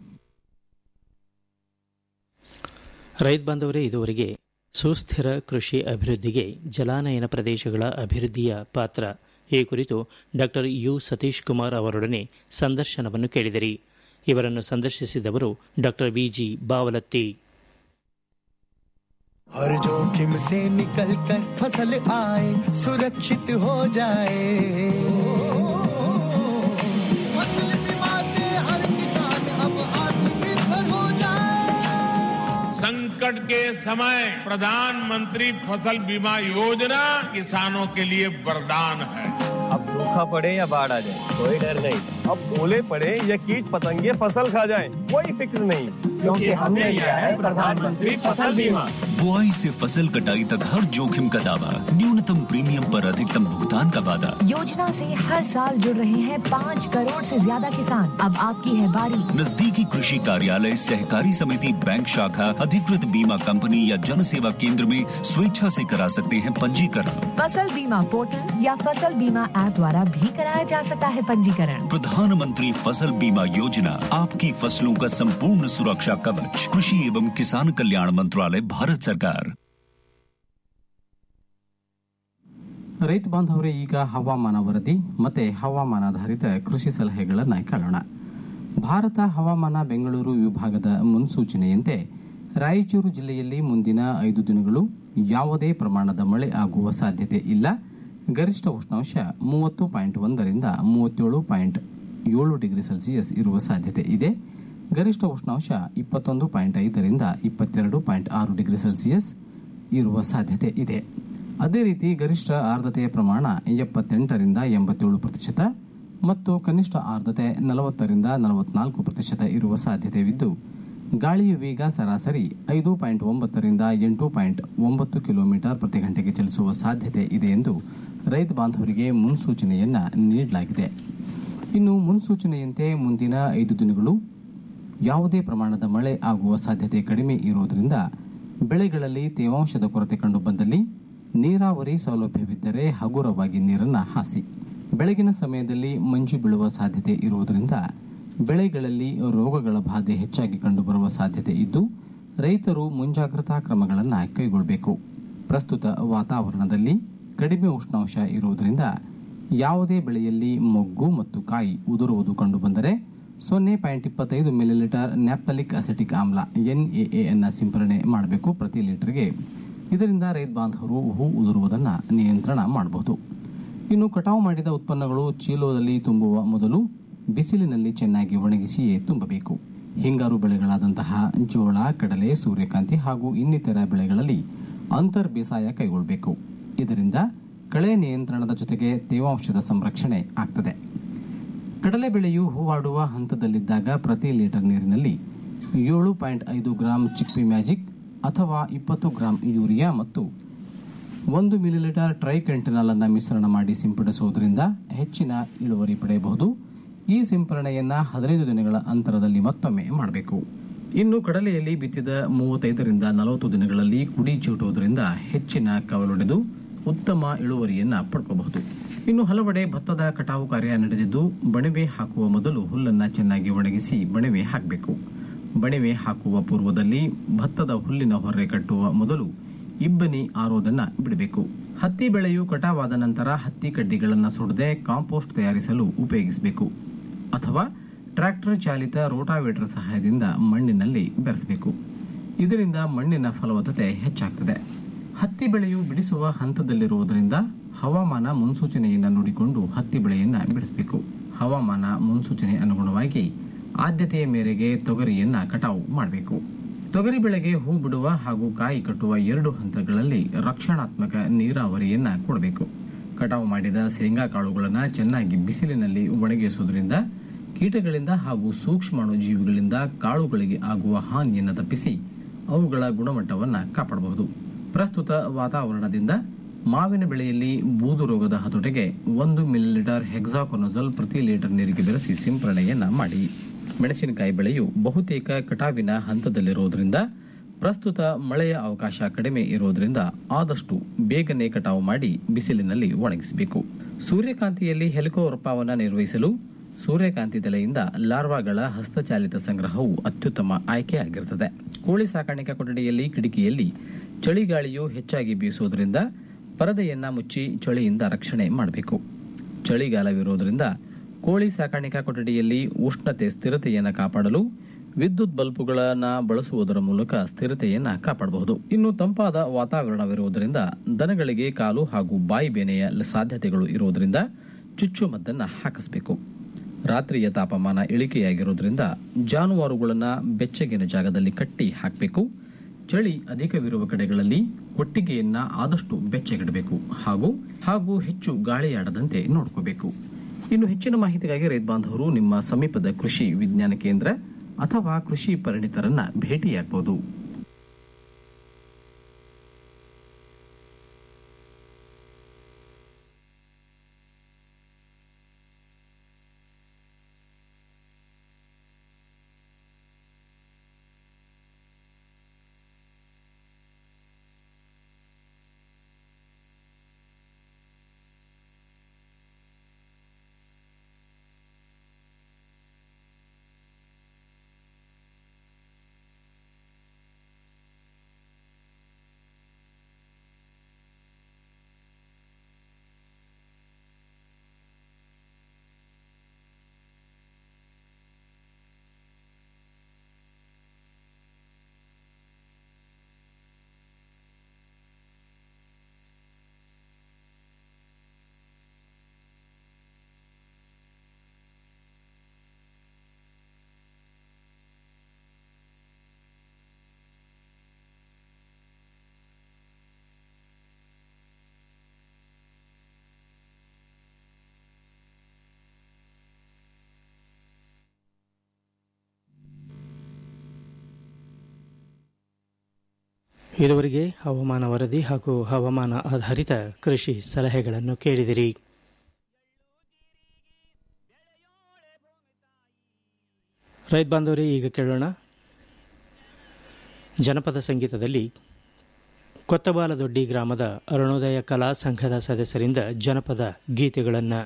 [SPEAKER 5] ರೈತ ಬಾಂಧವರೇ ಇದುವರೆಗೆ ಸುಸ್ಥಿರ ಕೃಷಿ ಅಭಿವೃದ್ಧಿಗೆ ಜಲಾನಯನ ಪ್ರದೇಶಗಳ ಅಭಿವೃದ್ಧಿಯ ಪಾತ್ರ ಈ ಕುರಿತು ಡಾಕ್ಟರ್ ಯು ಸತೀಶ್ ಕುಮಾರ್ ಅವರೊಡನೆ ಸಂದರ್ಶನವನ್ನು ಕೇಳಿದಿರಿ ಇವರನ್ನು ಸಂದರ್ಶಿಸಿದವರು ಡಾಕ್ಟರ್ ವಿಜಿ ಬಾವಲತ್ತಿ
[SPEAKER 7] हर जोखिम से निकल कर फसल आए सुरक्षित हो जाए फसल बीमा से हर किसान अब आत्मनिर्भर हो जाए
[SPEAKER 11] संकट के समय प्रधानमंत्री फसल बीमा योजना किसानों के लिए वरदान है
[SPEAKER 12] अब सूखा पड़े या बाढ़ आ जाए कोई डर नहीं अब ओले पड़े या कीट पतंगे फसल खा जाए कोई फिक्र नहीं क्योंकि हमने लिया है प्रधानमंत्री फसल बीमा
[SPEAKER 13] बुआई से फसल कटाई तक हर जोखिम का दावा न्यूनतम प्रीमियम पर अधिकतम भुगतान का वादा
[SPEAKER 14] योजना से हर साल जुड़ रहे हैं पाँच करोड़ से ज्यादा किसान अब आपकी है बारी
[SPEAKER 13] नजदीकी कृषि कार्यालय सहकारी समिति बैंक शाखा अधिकृत बीमा कंपनी या जन सेवा केंद्र में स्वेच्छा से करा सकते हैं पंजीकरण
[SPEAKER 14] फसल बीमा पोर्टल या फसल बीमा ऐप द्वारा भी कराया जा सकता है पंजीकरण
[SPEAKER 13] प्रधानमंत्री फसल बीमा योजना आपकी फसलों का संपूर्ण सुरक्षा कवच कृषि एवं किसान कल्याण मंत्रालय भारत सरकार
[SPEAKER 15] ರೈತ ಬಾಂಧವರೇ ಈಗ ಹವಾಮಾನ ವರದಿ ಮತ್ತೆ ಹವಾಮಾನಾಧಾರಿತ ಕೃಷಿ ಸಲಹೆಗಳನ್ನು ಕೇಳೋಣ ಭಾರತ ಹವಾಮಾನ ಬೆಂಗಳೂರು ವಿಭಾಗದ ಮುನ್ಸೂಚನೆಯಂತೆ ರಾಯಚೂರು ಜಿಲ್ಲೆಯಲ್ಲಿ ಮುಂದಿನ ಐದು ದಿನಗಳು ಯಾವುದೇ ಪ್ರಮಾಣದ ಮಳೆ ಆಗುವ ಸಾಧ್ಯತೆ ಇಲ್ಲ ಗರಿಷ್ಠ ಉಷ್ಣಾಂಶ ಮೂವತ್ತು ಪಾಯಿಂಟ್ ಒಂದರಿಂದ ಮೂವತ್ತೇಳು ಪಾಯಿಂಟ್ ಏಳು ಡಿಗ್ರಿ ಸೆಲ್ಸಿಯಸ್ ಇರುವ ಸಾಧ್ಯತೆ ಇದೆ ಗರಿಷ್ಠ ಉಷ್ಣಾಂಶ ಇಪ್ಪತ್ತೊಂದು ಪಾಯಿಂಟ್ ಐದರಿಂದ ಇಪ್ಪತ್ತೆರಡು ಪಾಯಿಂಟ್ ಆರು ಡಿಗ್ರಿ ಸೆಲ್ಸಿಯಸ್ ಇರುವ ಸಾಧ್ಯತೆ ಇದೆ ಅದೇ ರೀತಿ ಗರಿಷ್ಠ ಆರ್ದ್ರತೆಯ ಪ್ರಮಾಣ ಎಪ್ಪತ್ತೆಂಟರಿಂದ ಎಂಬತ್ತೇಳು ಪ್ರತಿಶತ ಮತ್ತು ಕನಿಷ್ಠ ಆರ್ದ್ರತೆ ನಲವತ್ತರಿಂದ ನಲವತ್ನಾಲ್ಕು ಪ್ರತಿಶತ ಇರುವ ಸಾಧ್ಯತೆವಿದ್ದು ಗಾಳಿಯ ವೇಗ ಸರಾಸರಿ ಐದು ಪಾಯಿಂಟ್ ಒಂಬತ್ತರಿಂದ ಎಂಟು ಪಾಯಿಂಟ್ ಒಂಬತ್ತು ಕಿಲೋಮೀಟರ್ ಪ್ರತಿ ಗಂಟೆಗೆ ಚಲಿಸುವ ಸಾಧ್ಯತೆ ಇದೆ ಎಂದು ರೈತ ಬಾಂಧವರಿಗೆ ಮುನ್ಸೂಚನೆಯನ್ನ ನೀಡಲಾಗಿದೆ ಇನ್ನು ಮುನ್ಸೂಚನೆಯಂತೆ ಮುಂದಿನ ಐದು ದಿನಗಳು ಯಾವುದೇ ಪ್ರಮಾಣದ ಮಳೆ ಆಗುವ ಸಾಧ್ಯತೆ ಕಡಿಮೆ ಇರುವುದರಿಂದ ಬೆಳೆಗಳಲ್ಲಿ ತೇವಾಂಶದ ಕೊರತೆ ಕಂಡು ಬಂದಲ್ಲಿ ನೀರಾವರಿ ಸೌಲಭ್ಯವಿದ್ದರೆ ಹಗುರವಾಗಿ ನೀರನ್ನು ಹಾಸಿ ಬೆಳಗಿನ ಸಮಯದಲ್ಲಿ ಮಂಜು ಬೀಳುವ ಸಾಧ್ಯತೆ ಇರುವುದರಿಂದ ಬೆಳೆಗಳಲ್ಲಿ ರೋಗಗಳ ಬಾಧೆ ಹೆಚ್ಚಾಗಿ ಕಂಡುಬರುವ ಸಾಧ್ಯತೆ ಇದ್ದು ರೈತರು ಮುಂಜಾಗ್ರತಾ ಕ್ರಮಗಳನ್ನು ಕೈಗೊಳ್ಳಬೇಕು ಪ್ರಸ್ತುತ ವಾತಾವರಣದಲ್ಲಿ ಕಡಿಮೆ ಉಷ್ಣಾಂಶ ಇರುವುದರಿಂದ ಯಾವುದೇ ಬೆಳೆಯಲ್ಲಿ ಮೊಗ್ಗು ಮತ್ತು ಕಾಯಿ ಉದುರುವುದು ಕಂಡುಬಂದರೆ ಸೊನ್ನೆ ಪಾಯಿಂಟ್ ಇಪ್ಪತ್ತೈದು ಮಿಲಿಲೀಟರ್ ನ್ಯಾಪ್ತಲಿಕ್ ಅಸೆಟಿಕ್ ಆಮ್ಲ ಎನ್ಎಎ ಅನ್ನ ಸಿಂಪರಣೆ ಮಾಡಬೇಕು ಪ್ರತಿ ಲೀಟರ್ಗೆ ಇದರಿಂದ ರೈತ ಬಾಂಧವರು ಹೂ ಉದುರುವುದನ್ನು ನಿಯಂತ್ರಣ ಮಾಡಬಹುದು ಇನ್ನು ಕಟಾವು ಮಾಡಿದ ಉತ್ಪನ್ನಗಳು ಚೀಲೋದಲ್ಲಿ ತುಂಬುವ ಮೊದಲು ಬಿಸಿಲಿನಲ್ಲಿ ಚೆನ್ನಾಗಿ ಒಣಗಿಸಿಯೇ ತುಂಬಬೇಕು ಹಿಂಗಾರು ಬೆಳೆಗಳಾದಂತಹ ಜೋಳ ಕಡಲೆ ಸೂರ್ಯಕಾಂತಿ ಹಾಗೂ ಇನ್ನಿತರ ಬೆಳೆಗಳಲ್ಲಿ ಅಂತರ್ ಬೇಸಾಯ ಕೈಗೊಳ್ಳಬೇಕು ಇದರಿಂದ ಕಳೆ ನಿಯಂತ್ರಣದ ಜೊತೆಗೆ ತೇವಾಂಶದ ಸಂರಕ್ಷಣೆ ಆಗ್ತದೆ ಕಡಲೆ ಬೆಳೆಯು ಹೂವಾಡುವ ಹಂತದಲ್ಲಿದ್ದಾಗ ಪ್ರತಿ ಲೀಟರ್ ನೀರಿನಲ್ಲಿ ಏಳು ಪಾಯಿಂಟ್ ಐದು ಗ್ರಾಂ ಚಿಕ್ಪಿ ಮ್ಯಾಜಿಕ್ ಅಥವಾ ಇಪ್ಪತ್ತು ಗ್ರಾಂ ಯೂರಿಯಾ ಮತ್ತು ಒಂದು ಮಿಲಿಲೀಟರ್ ಟ್ರೈಕೆಂಟನಾಲ್ ಅನ್ನು ಮಿಶ್ರಣ ಮಾಡಿ ಸಿಂಪಡಿಸುವುದರಿಂದ ಹೆಚ್ಚಿನ ಇಳುವರಿ ಪಡೆಯಬಹುದು ಈ ಸಿಂಪರಣೆಯನ್ನ ಹದಿನೈದು ದಿನಗಳ ಅಂತರದಲ್ಲಿ ಮತ್ತೊಮ್ಮೆ ಮಾಡಬೇಕು ಇನ್ನು ಕಡಲೆಯಲ್ಲಿ ಬಿತ್ತಿದ ಮೂವತ್ತೈದರಿಂದ ನಲವತ್ತು ದಿನಗಳಲ್ಲಿ ಕುಡಿ ಚೂಟುವುದರಿಂದ ಹೆಚ್ಚಿನ ಕವಲೊಡೆದು ಉತ್ತಮ ಇಳುವರಿಯನ್ನ ಪಡ್ಕೋಬಹುದು ಇನ್ನು ಹಲವೆಡೆ ಭತ್ತದ ಕಟಾವು ಕಾರ್ಯ ನಡೆದಿದ್ದು ಬಣವೆ ಹಾಕುವ ಮೊದಲು ಹುಲ್ಲನ್ನ ಚೆನ್ನಾಗಿ ಒಣಗಿಸಿ ಬಣವೆ ಹಾಕಬೇಕು ಬಣವೆ ಹಾಕುವ ಪೂರ್ವದಲ್ಲಿ ಭತ್ತದ ಹುಲ್ಲಿನ ಹೊರೆ ಕಟ್ಟುವ ಮೊದಲು ಇಬ್ಬನಿ ಆರೋದನ್ನ ಬಿಡಬೇಕು ಹತ್ತಿ ಬೆಳೆಯು ಕಟಾವಾದ ನಂತರ ಹತ್ತಿ ಕಡ್ಡಿಗಳನ್ನು ಸುಡದೆ ಕಾಂಪೋಸ್ಟ್ ತಯಾರಿಸಲು ಉಪಯೋಗಿಸಬೇಕು ಅಥವಾ ಟ್ರ್ಯಾಕ್ಟರ್ ಚಾಲಿತ ರೋಟಾವೇಟರ್ ಸಹಾಯದಿಂದ ಮಣ್ಣಿನಲ್ಲಿ ಬೆರೆಸಬೇಕು ಇದರಿಂದ ಮಣ್ಣಿನ ಫಲವತ್ತತೆ ಹೆಚ್ಚಾಗ್ತದೆ ಹತ್ತಿ ಬೆಳೆಯು ಬಿಡಿಸುವ ಹಂತದಲ್ಲಿರುವುದರಿಂದ ಹವಾಮಾನ ಮುನ್ಸೂಚನೆಯನ್ನು ನೋಡಿಕೊಂಡು ಹತ್ತಿ ಬೆಳೆಯನ್ನ ಬಿಡಿಸಬೇಕು ಹವಾಮಾನ ಮುನ್ಸೂಚನೆ ಅನುಗುಣವಾಗಿ ಆದ್ಯತೆಯ ಮೇರೆಗೆ ತೊಗರಿಯನ್ನ ಕಟಾವು ಮಾಡಬೇಕು ತೊಗರಿ ಬೆಳೆಗೆ ಹೂ ಬಿಡುವ ಹಾಗೂ ಕಾಯಿ ಕಟ್ಟುವ ಎರಡು ಹಂತಗಳಲ್ಲಿ ರಕ್ಷಣಾತ್ಮಕ ನೀರಾವರಿಯನ್ನ ಕೊಡಬೇಕು ಕಟಾವು ಮಾಡಿದ ಶೇಂಗಾ ಕಾಳುಗಳನ್ನು ಚೆನ್ನಾಗಿ ಬಿಸಿಲಿನಲ್ಲಿ ಒಣಗಿಸುವುದರಿಂದ ಕೀಟಗಳಿಂದ ಹಾಗೂ ಸೂಕ್ಷ್ಮಾಣು ಜೀವಿಗಳಿಂದ ಕಾಳುಗಳಿಗೆ ಆಗುವ ಹಾನಿಯನ್ನು ತಪ್ಪಿಸಿ ಅವುಗಳ ಗುಣಮಟ್ಟವನ್ನು ಕಾಪಾಡಬಹುದು ಪ್ರಸ್ತುತ ವಾತಾವರಣದಿಂದ ಮಾವಿನ ಬೆಳೆಯಲ್ಲಿ ಬೂದು ರೋಗದ ಹತೋಟಿಗೆ ಒಂದು ಮಿಲಿಲೀಟರ್ ಹೆಕ್ಸಾಕೊನಜಲ್ ಪ್ರತಿ ಲೀಟರ್ ನೀರಿಗೆ ಬೆರೆಸಿ ಸಿಂಪರಣೆಯನ್ನ ಮಾಡಿ ಮೆಣಸಿನಕಾಯಿ ಬೆಳೆಯು ಬಹುತೇಕ ಕಟಾವಿನ ಹಂತದಲ್ಲಿರುವುದರಿಂದ ಪ್ರಸ್ತುತ ಮಳೆಯ ಅವಕಾಶ ಕಡಿಮೆ ಇರುವುದರಿಂದ ಆದಷ್ಟು ಬೇಗನೆ ಕಟಾವು ಮಾಡಿ ಬಿಸಿಲಿನಲ್ಲಿ ಒಣಗಿಸಬೇಕು ಸೂರ್ಯಕಾಂತಿಯಲ್ಲಿ ಹೆಲಿಕೋವರ್ಪವನ್ನು ನಿರ್ವಹಿಸಲು ಸೂರ್ಯಕಾಂತಿ ತಲೆಯಿಂದ ಲಾರ್ವಾಗಳ ಹಸ್ತಚಾಲಿತ ಸಂಗ್ರಹವು ಅತ್ಯುತ್ತಮ ಆಯ್ಕೆಯಾಗಿರುತ್ತದೆ ಕೋಳಿ ಸಾಕಾಣಿಕಾ ಕೊಠಡಿಯಲ್ಲಿ ಕಿಟಕಿಯಲ್ಲಿ ಚಳಿಗಾಳಿಯು ಹೆಚ್ಚಾಗಿ ಬೀಸುವುದರಿಂದ ಪರದೆಯನ್ನ ಮುಚ್ಚಿ ಚಳಿಯಿಂದ ರಕ್ಷಣೆ ಮಾಡಬೇಕು ಚಳಿಗಾಲವಿರುವುದರಿಂದ ಕೋಳಿ ಸಾಕಾಣಿಕಾ ಕೊಠಡಿಯಲ್ಲಿ ಉಷ್ಣತೆ ಸ್ಥಿರತೆಯನ್ನು ಕಾಪಾಡಲು ವಿದ್ಯುತ್ ಬಲ್ಬುಗಳನ್ನು ಬಳಸುವುದರ ಮೂಲಕ ಸ್ಥಿರತೆಯನ್ನು ಕಾಪಾಡಬಹುದು ಇನ್ನು ತಂಪಾದ ವಾತಾವರಣವಿರುವುದರಿಂದ ದನಗಳಿಗೆ ಕಾಲು ಹಾಗೂ ಬಾಯಿ ಬೇನೆಯ ಸಾಧ್ಯತೆಗಳು ಇರುವುದರಿಂದ ಚುಚ್ಚುಮದ್ದನ್ನು ಹಾಕಿಸಬೇಕು ರಾತ್ರಿಯ ತಾಪಮಾನ ಇಳಿಕೆಯಾಗಿರುವುದರಿಂದ ಜಾನುವಾರುಗಳನ್ನು ಬೆಚ್ಚಗಿನ ಜಾಗದಲ್ಲಿ ಕಟ್ಟಿ ಹಾಕಬೇಕು ಚಳಿ ಅಧಿಕವಿರುವ ಕಡೆಗಳಲ್ಲಿ ಕೊಟ್ಟಿಗೆಯನ್ನ ಆದಷ್ಟು ಬೆಚ್ಚಗಿಡಬೇಕು ಹಾಗೂ ಹಾಗೂ ಹೆಚ್ಚು ಗಾಳಿಯಾಡದಂತೆ ನೋಡ್ಕೋಬೇಕು ಇನ್ನು ಹೆಚ್ಚಿನ ಮಾಹಿತಿಗಾಗಿ ರೈತ ಬಾಂಧವರು ನಿಮ್ಮ ಸಮೀಪದ ಕೃಷಿ ವಿಜ್ಞಾನ ಕೇಂದ್ರ ಅಥವಾ ಕೃಷಿ ಪರಿಣಿತರನ್ನ ಭೇಟಿಯಾಗಬಹುದು
[SPEAKER 5] ಇದುವರೆಗೆ ಹವಾಮಾನ ವರದಿ ಹಾಗೂ ಹವಾಮಾನ ಆಧಾರಿತ ಕೃಷಿ ಸಲಹೆಗಳನ್ನು ಕೇಳಿದಿರಿ ರೈತ ಬಾಂಧವರೇ ಈಗ ಕೇಳೋಣ ಜನಪದ ಸಂಗೀತದಲ್ಲಿ ಕೊತ್ತಬಾಲದೊಡ್ಡಿ ಗ್ರಾಮದ ಅರುಣೋದಯ ಕಲಾ ಸಂಘದ ಸದಸ್ಯರಿಂದ ಜನಪದ ಗೀತೆಗಳನ್ನು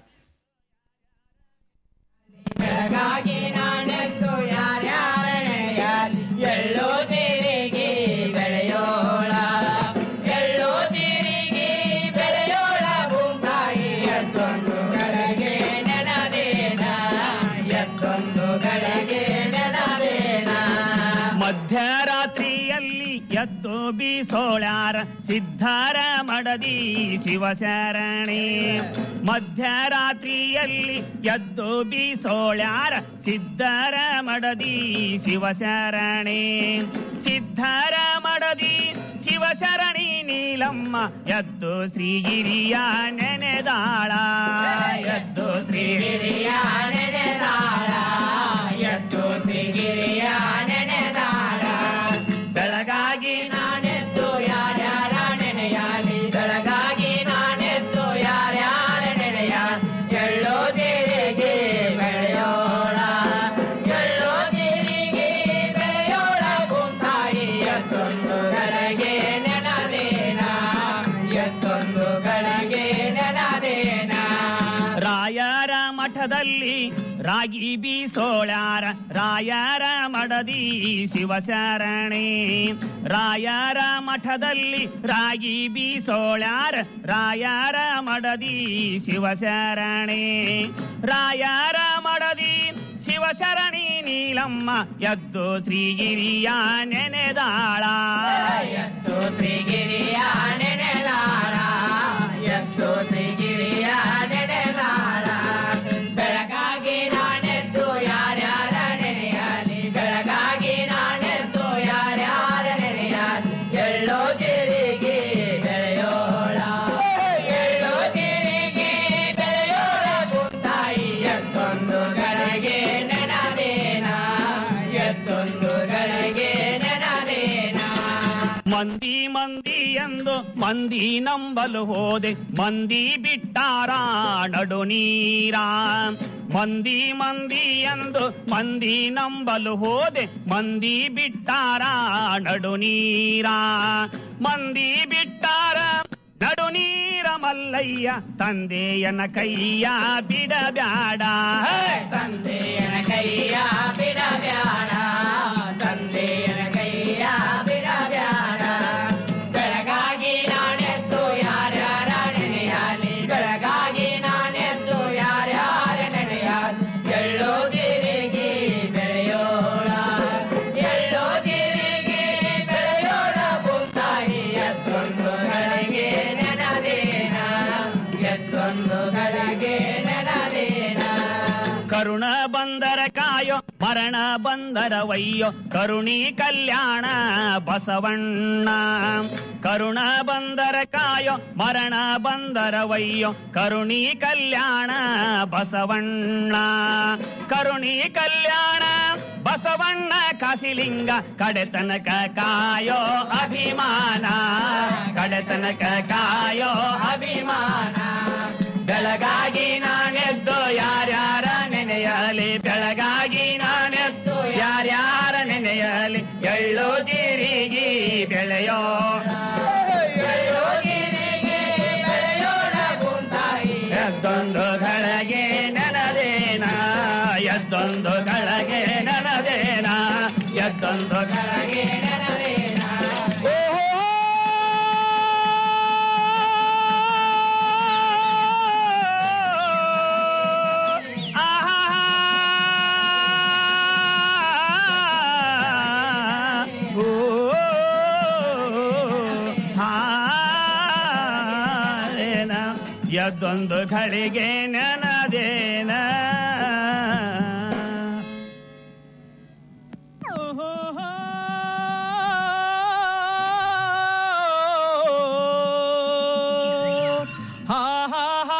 [SPEAKER 2] ಬೆಳಗಾಗಿ ನಾನೆದ್ದು ಯಾರ್ಯಾರನೆಯ ಎಳ್ಳು ತಿರುಗಿ ಬೆಳೆಯೋಳ ಎಳ್ಳು ತಿರುಗಿ ಬೆಳೆಯೋಳ ಭೂತಾಯಿ ಎತ್ತೊಂದು ಗಳಿಗೆ ನೆನದೇನ ಎತ್ತೊಂದು ಗಳಿಗೆ ನೆನದೇನ
[SPEAKER 16] ಮಧ್ಯರಾತ್ರಿಯಲ್ಲಿ ಎದ್ದು ಬೀಸೋಳ್ಯಾರ ಸಿದ್ಧಾರ ಮಡದಿ ಶಿವಶರಣಿ ಮಧ್ಯರಾತ್ರಿಯಲ್ಲಿ ಎದ್ದು ಬೀಸೋಳ್ಯಾರ ಸಿದ್ಧಾರ ಮಡದಿ ಶಿವಶರಣಿ ಸಿದ್ಧಾರ ಮಡದಿ ಶಿವಶರಣಿ ನೀಲಮ್ಮ ಎದ್ದು ಶ್ರೀಗಿರಿಯ ನೆನೆದಾಳ ಎದ್ದು
[SPEAKER 2] ಶ್ರೀಗಿರಿಯ ನೆನೆದಾಳ ಎದ್ದು ಶ್ರೀಗಿರಿಯ ನೆನೆದಾಳ ಬೆಳಗಾಗಿ ನಾನೆದ್ದು ಯಾರ್ಯಾರ ನೆನೆಯಾಲಿ ಬೆಳಗಾಗಿ ನಾನೆದ್ದು ಯಾರ್ಯಾರ ನೆನೆಯ ಎಳ್ಳೋ ತಿರುಗಿ ಬೆಳೆಯೋಳ ಎಳ್ಳೋ ತಿರುಗಿ ಬೆಳೆಯೋಳ ಭೂತಾಯಿ ಎತ್ತೊಂದು ಗಳಿಗೆ ನೆನದೇನ ಎತ್ತೊಂದು ಗಳಿಗೆ ನೆನದೇನ
[SPEAKER 16] ರಾಯರ ಮಠದಲ್ಲಿ ರಾಗಿ ಬೀಸೋಳ್ಯಾರ ರಾಯರ ಮಡದಿ ಶಿವಶರಣಿ ರಾಯರ ಮಠದಲ್ಲಿ ರಾಗಿ ಬೀಸೋಳ್ಯಾರ ರಾಯರ ಮಡದಿ ಶಿವಶರಣಿ ರಾಯರ ಮಡದಿ ಶಿವಶರಣಿ ನೀಲಮ್ಮ ಎದ್ದು ಶ್ರೀಗಿರಿಯ ನೆನೆದಾಳ
[SPEAKER 2] ಎತ್ತು ಶ್ರೀಗಿರಿಯ ನೆನೆದಾಳ ಎತ್ತು ಶ್ರೀಗಿರಿಯ ನೆನೆದಾಳ ಬೆಳಗಾಗಿ ನಾನೆದ್ದು ಯಾರ್ಯಾರ ನೆನೆಯಲಿ ಬೆಳಗಾಗಿ ನಾನೆದ್ದು ಯಾರ್ಯಾರ ನೆನೆಯಲಿ ಎಳ್ಳೋ ತಿರುಗಿ ಬೆಳೆಯೋಳ ಎಳ್ಳೋ ತಿರುಗಿ ಬೆಳೆಯೋಳ ಭೂತಾಯಿ ಎತ್ತೊಂದು ಗಳಿಗೆ ನೆನದೇನ ಎತ್ತೊಂದು ಗಳಿಗೆ ನೆನದೇನ
[SPEAKER 16] ಮಂದಿ ಮಂದಿ ಎಂದು ಮಂದಿ ನಂಬಲು ಹೋದೆ ಮಂದಿ ಬಿಟ್ಟಾರ ನಡು ನೀರ ಮಂದಿ ಮಂದಿ ಎಂದು ಮಂದಿ ನಂಬಲು ಹೋದೆ ಮಂದಿ ಬಿಟ್ಟಾರ ನಡು ನೀರ ಮಂದಿ ಬಿಟ್ಟಾರ ನಡು ನೀರ ಮಲ್ಲಯ್ಯ ತಂದೆಯನ ಕೈಯ ಬಿಡಬ್ಯಾಡ
[SPEAKER 2] ತಂದೆಯನ ಕೈಯ ಬಿಡಬ್ಯಾಡ ತಂದೆಯನ ಕೈಯ ಬಿಡಬ್ಯಾಡ ಬೆಳಗಾಗಿ ನಾನೆದ್ದು ಯಾರ್ಯಾರ ನೆನೆಯಾಲಿ ಬೆಳಗಾಗಿ ನಾನೆದ್ದು ಯಾರ್ಯಾರ ನೆನೆಯಾಲಿ ಎಳ್ಳೋ ತಿರುಗಿ ಬೆಳೆಯೋಳ ಎಳ್ಳೋ ತಿರುಗಿ ಬೆಳೆಯೋಳ ಭೂತಾಯಿ ಎತ್ತೊಂದು ಗಳಿಗೆ ನೆನದೇನ ಎತ್ತೊಂದು ಗಳಿಗೆ ನೆನದೇನ
[SPEAKER 16] ಕರುಣ ಬಂದರ ಕಾಯೋ ಮರಣ ಬಂದರ ವಯ್ಯೋ ಕರುಣಿ ಕಲ್ಯಾಣ ಬಸವಣ್ಣ ಕರುಣ ಬಂದರ ಕಾಯೋ ಮರಣ ಬಂದರ ವಯ್ಯೋ ಕರುಣಿ ಕಲ್ಯಾಣ ಬಸವಣ್ಣ ಕರುಣಿ ಕಲ್ಯಾಣ ಬಸವಣ್ಣ ಕಾಸಿಲಿಂಗ ಕಡೆತನಕ ಕಾಯೋ ಅಭಿಮಾನ ಕಡೆತನಕ ಕಾಯೋ
[SPEAKER 2] ಅಭಿಮಾನ ಬೆಳಗಾಗಿ ನಾನೆದ್ದು ಯಾರ್ಯಾರ ನೆನೆಯಲಿ ಬೆಳಗಾಗಿ ನಾನೆದ್ದು ಯಾರ್ಯಾರ ನೆನೆಯಲಿ ಎಳ್ಳು ತಿರುಗಿ ಬೆಳೆಯೋ ಎಳ್ಳು ತಿರುಗಿ ಬೆಳೆಯೋಣ ಭೂತಾಯಿ
[SPEAKER 16] ಎದ್ದೊಂದು ಗಳಿಗೆ ನೆನದೇನ ಎದ್ದೊಂದು ಗಳಿಗೆ ನೆನದೇನ ಎದ್ದೊಂದು
[SPEAKER 2] ಗಳಿಗೆ ನೆನದೇನ
[SPEAKER 16] ಎದ್ದೊಂದು ಗಳಿಗೆ ನೆನದೇನ ಹಾ ಹಾ ಹಾ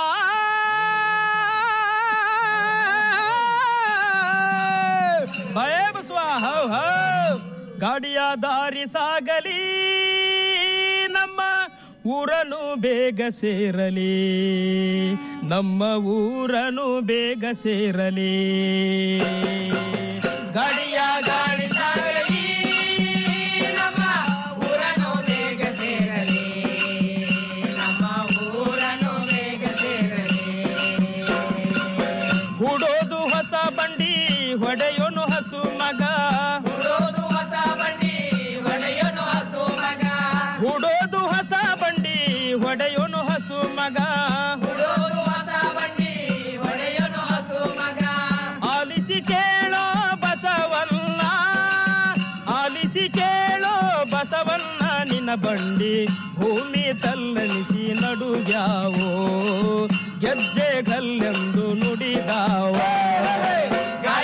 [SPEAKER 16] ಭಯ ಬಸವ ಹೌ ಹೌ ಗಾಡಿಯ ದಾರಿ ಸಾಗಲಿ ಊರನು ಬೇಗ ಸೇರಲಿ ನಮ್ಮ ಊರನು ಬೇಗ ಸೇರಲಿ
[SPEAKER 2] ಗಡಿಯ ಗಾಳಿ ಸಾಗಲಿ ನಮ್ಮ ಊರನ್ನು ಬೇಗ ಸೇರಲಿ ನಮ್ಮ ಊರನ್ನು ಬೇಗ ಸೇರಲಿ
[SPEAKER 16] ಹೂಡೋದು ಹೊಸ ಬಂಡಿ ಹೊಡೆಯೋನು ಹಸು ಮಗ
[SPEAKER 2] ಹುಡೋದು ಹೊಸ ಬಂಡಿ ಒಡೆಯನು ಹಸು ಮಗ
[SPEAKER 16] ಹೂಡೋದು ಹೊಸ ಬಂಡಿ ಹೊಡೆಯೋನು ಹಸು ಮಗ
[SPEAKER 2] ಹುಡೋದು ಹೊಸ ಬಂಡಿ ಒಡೆಯನು ಹಸು ಮಗ
[SPEAKER 16] ಆಲಿಸಿ ಕೇಳೋ ಬಸವನ್ನ ಆಲಿಸಿ ಕೇಳೋ ಬಸವನ್ನ ನಿನ್ನ ಬಂಡಿ ಭೂಮಿ ತಲ್ಲ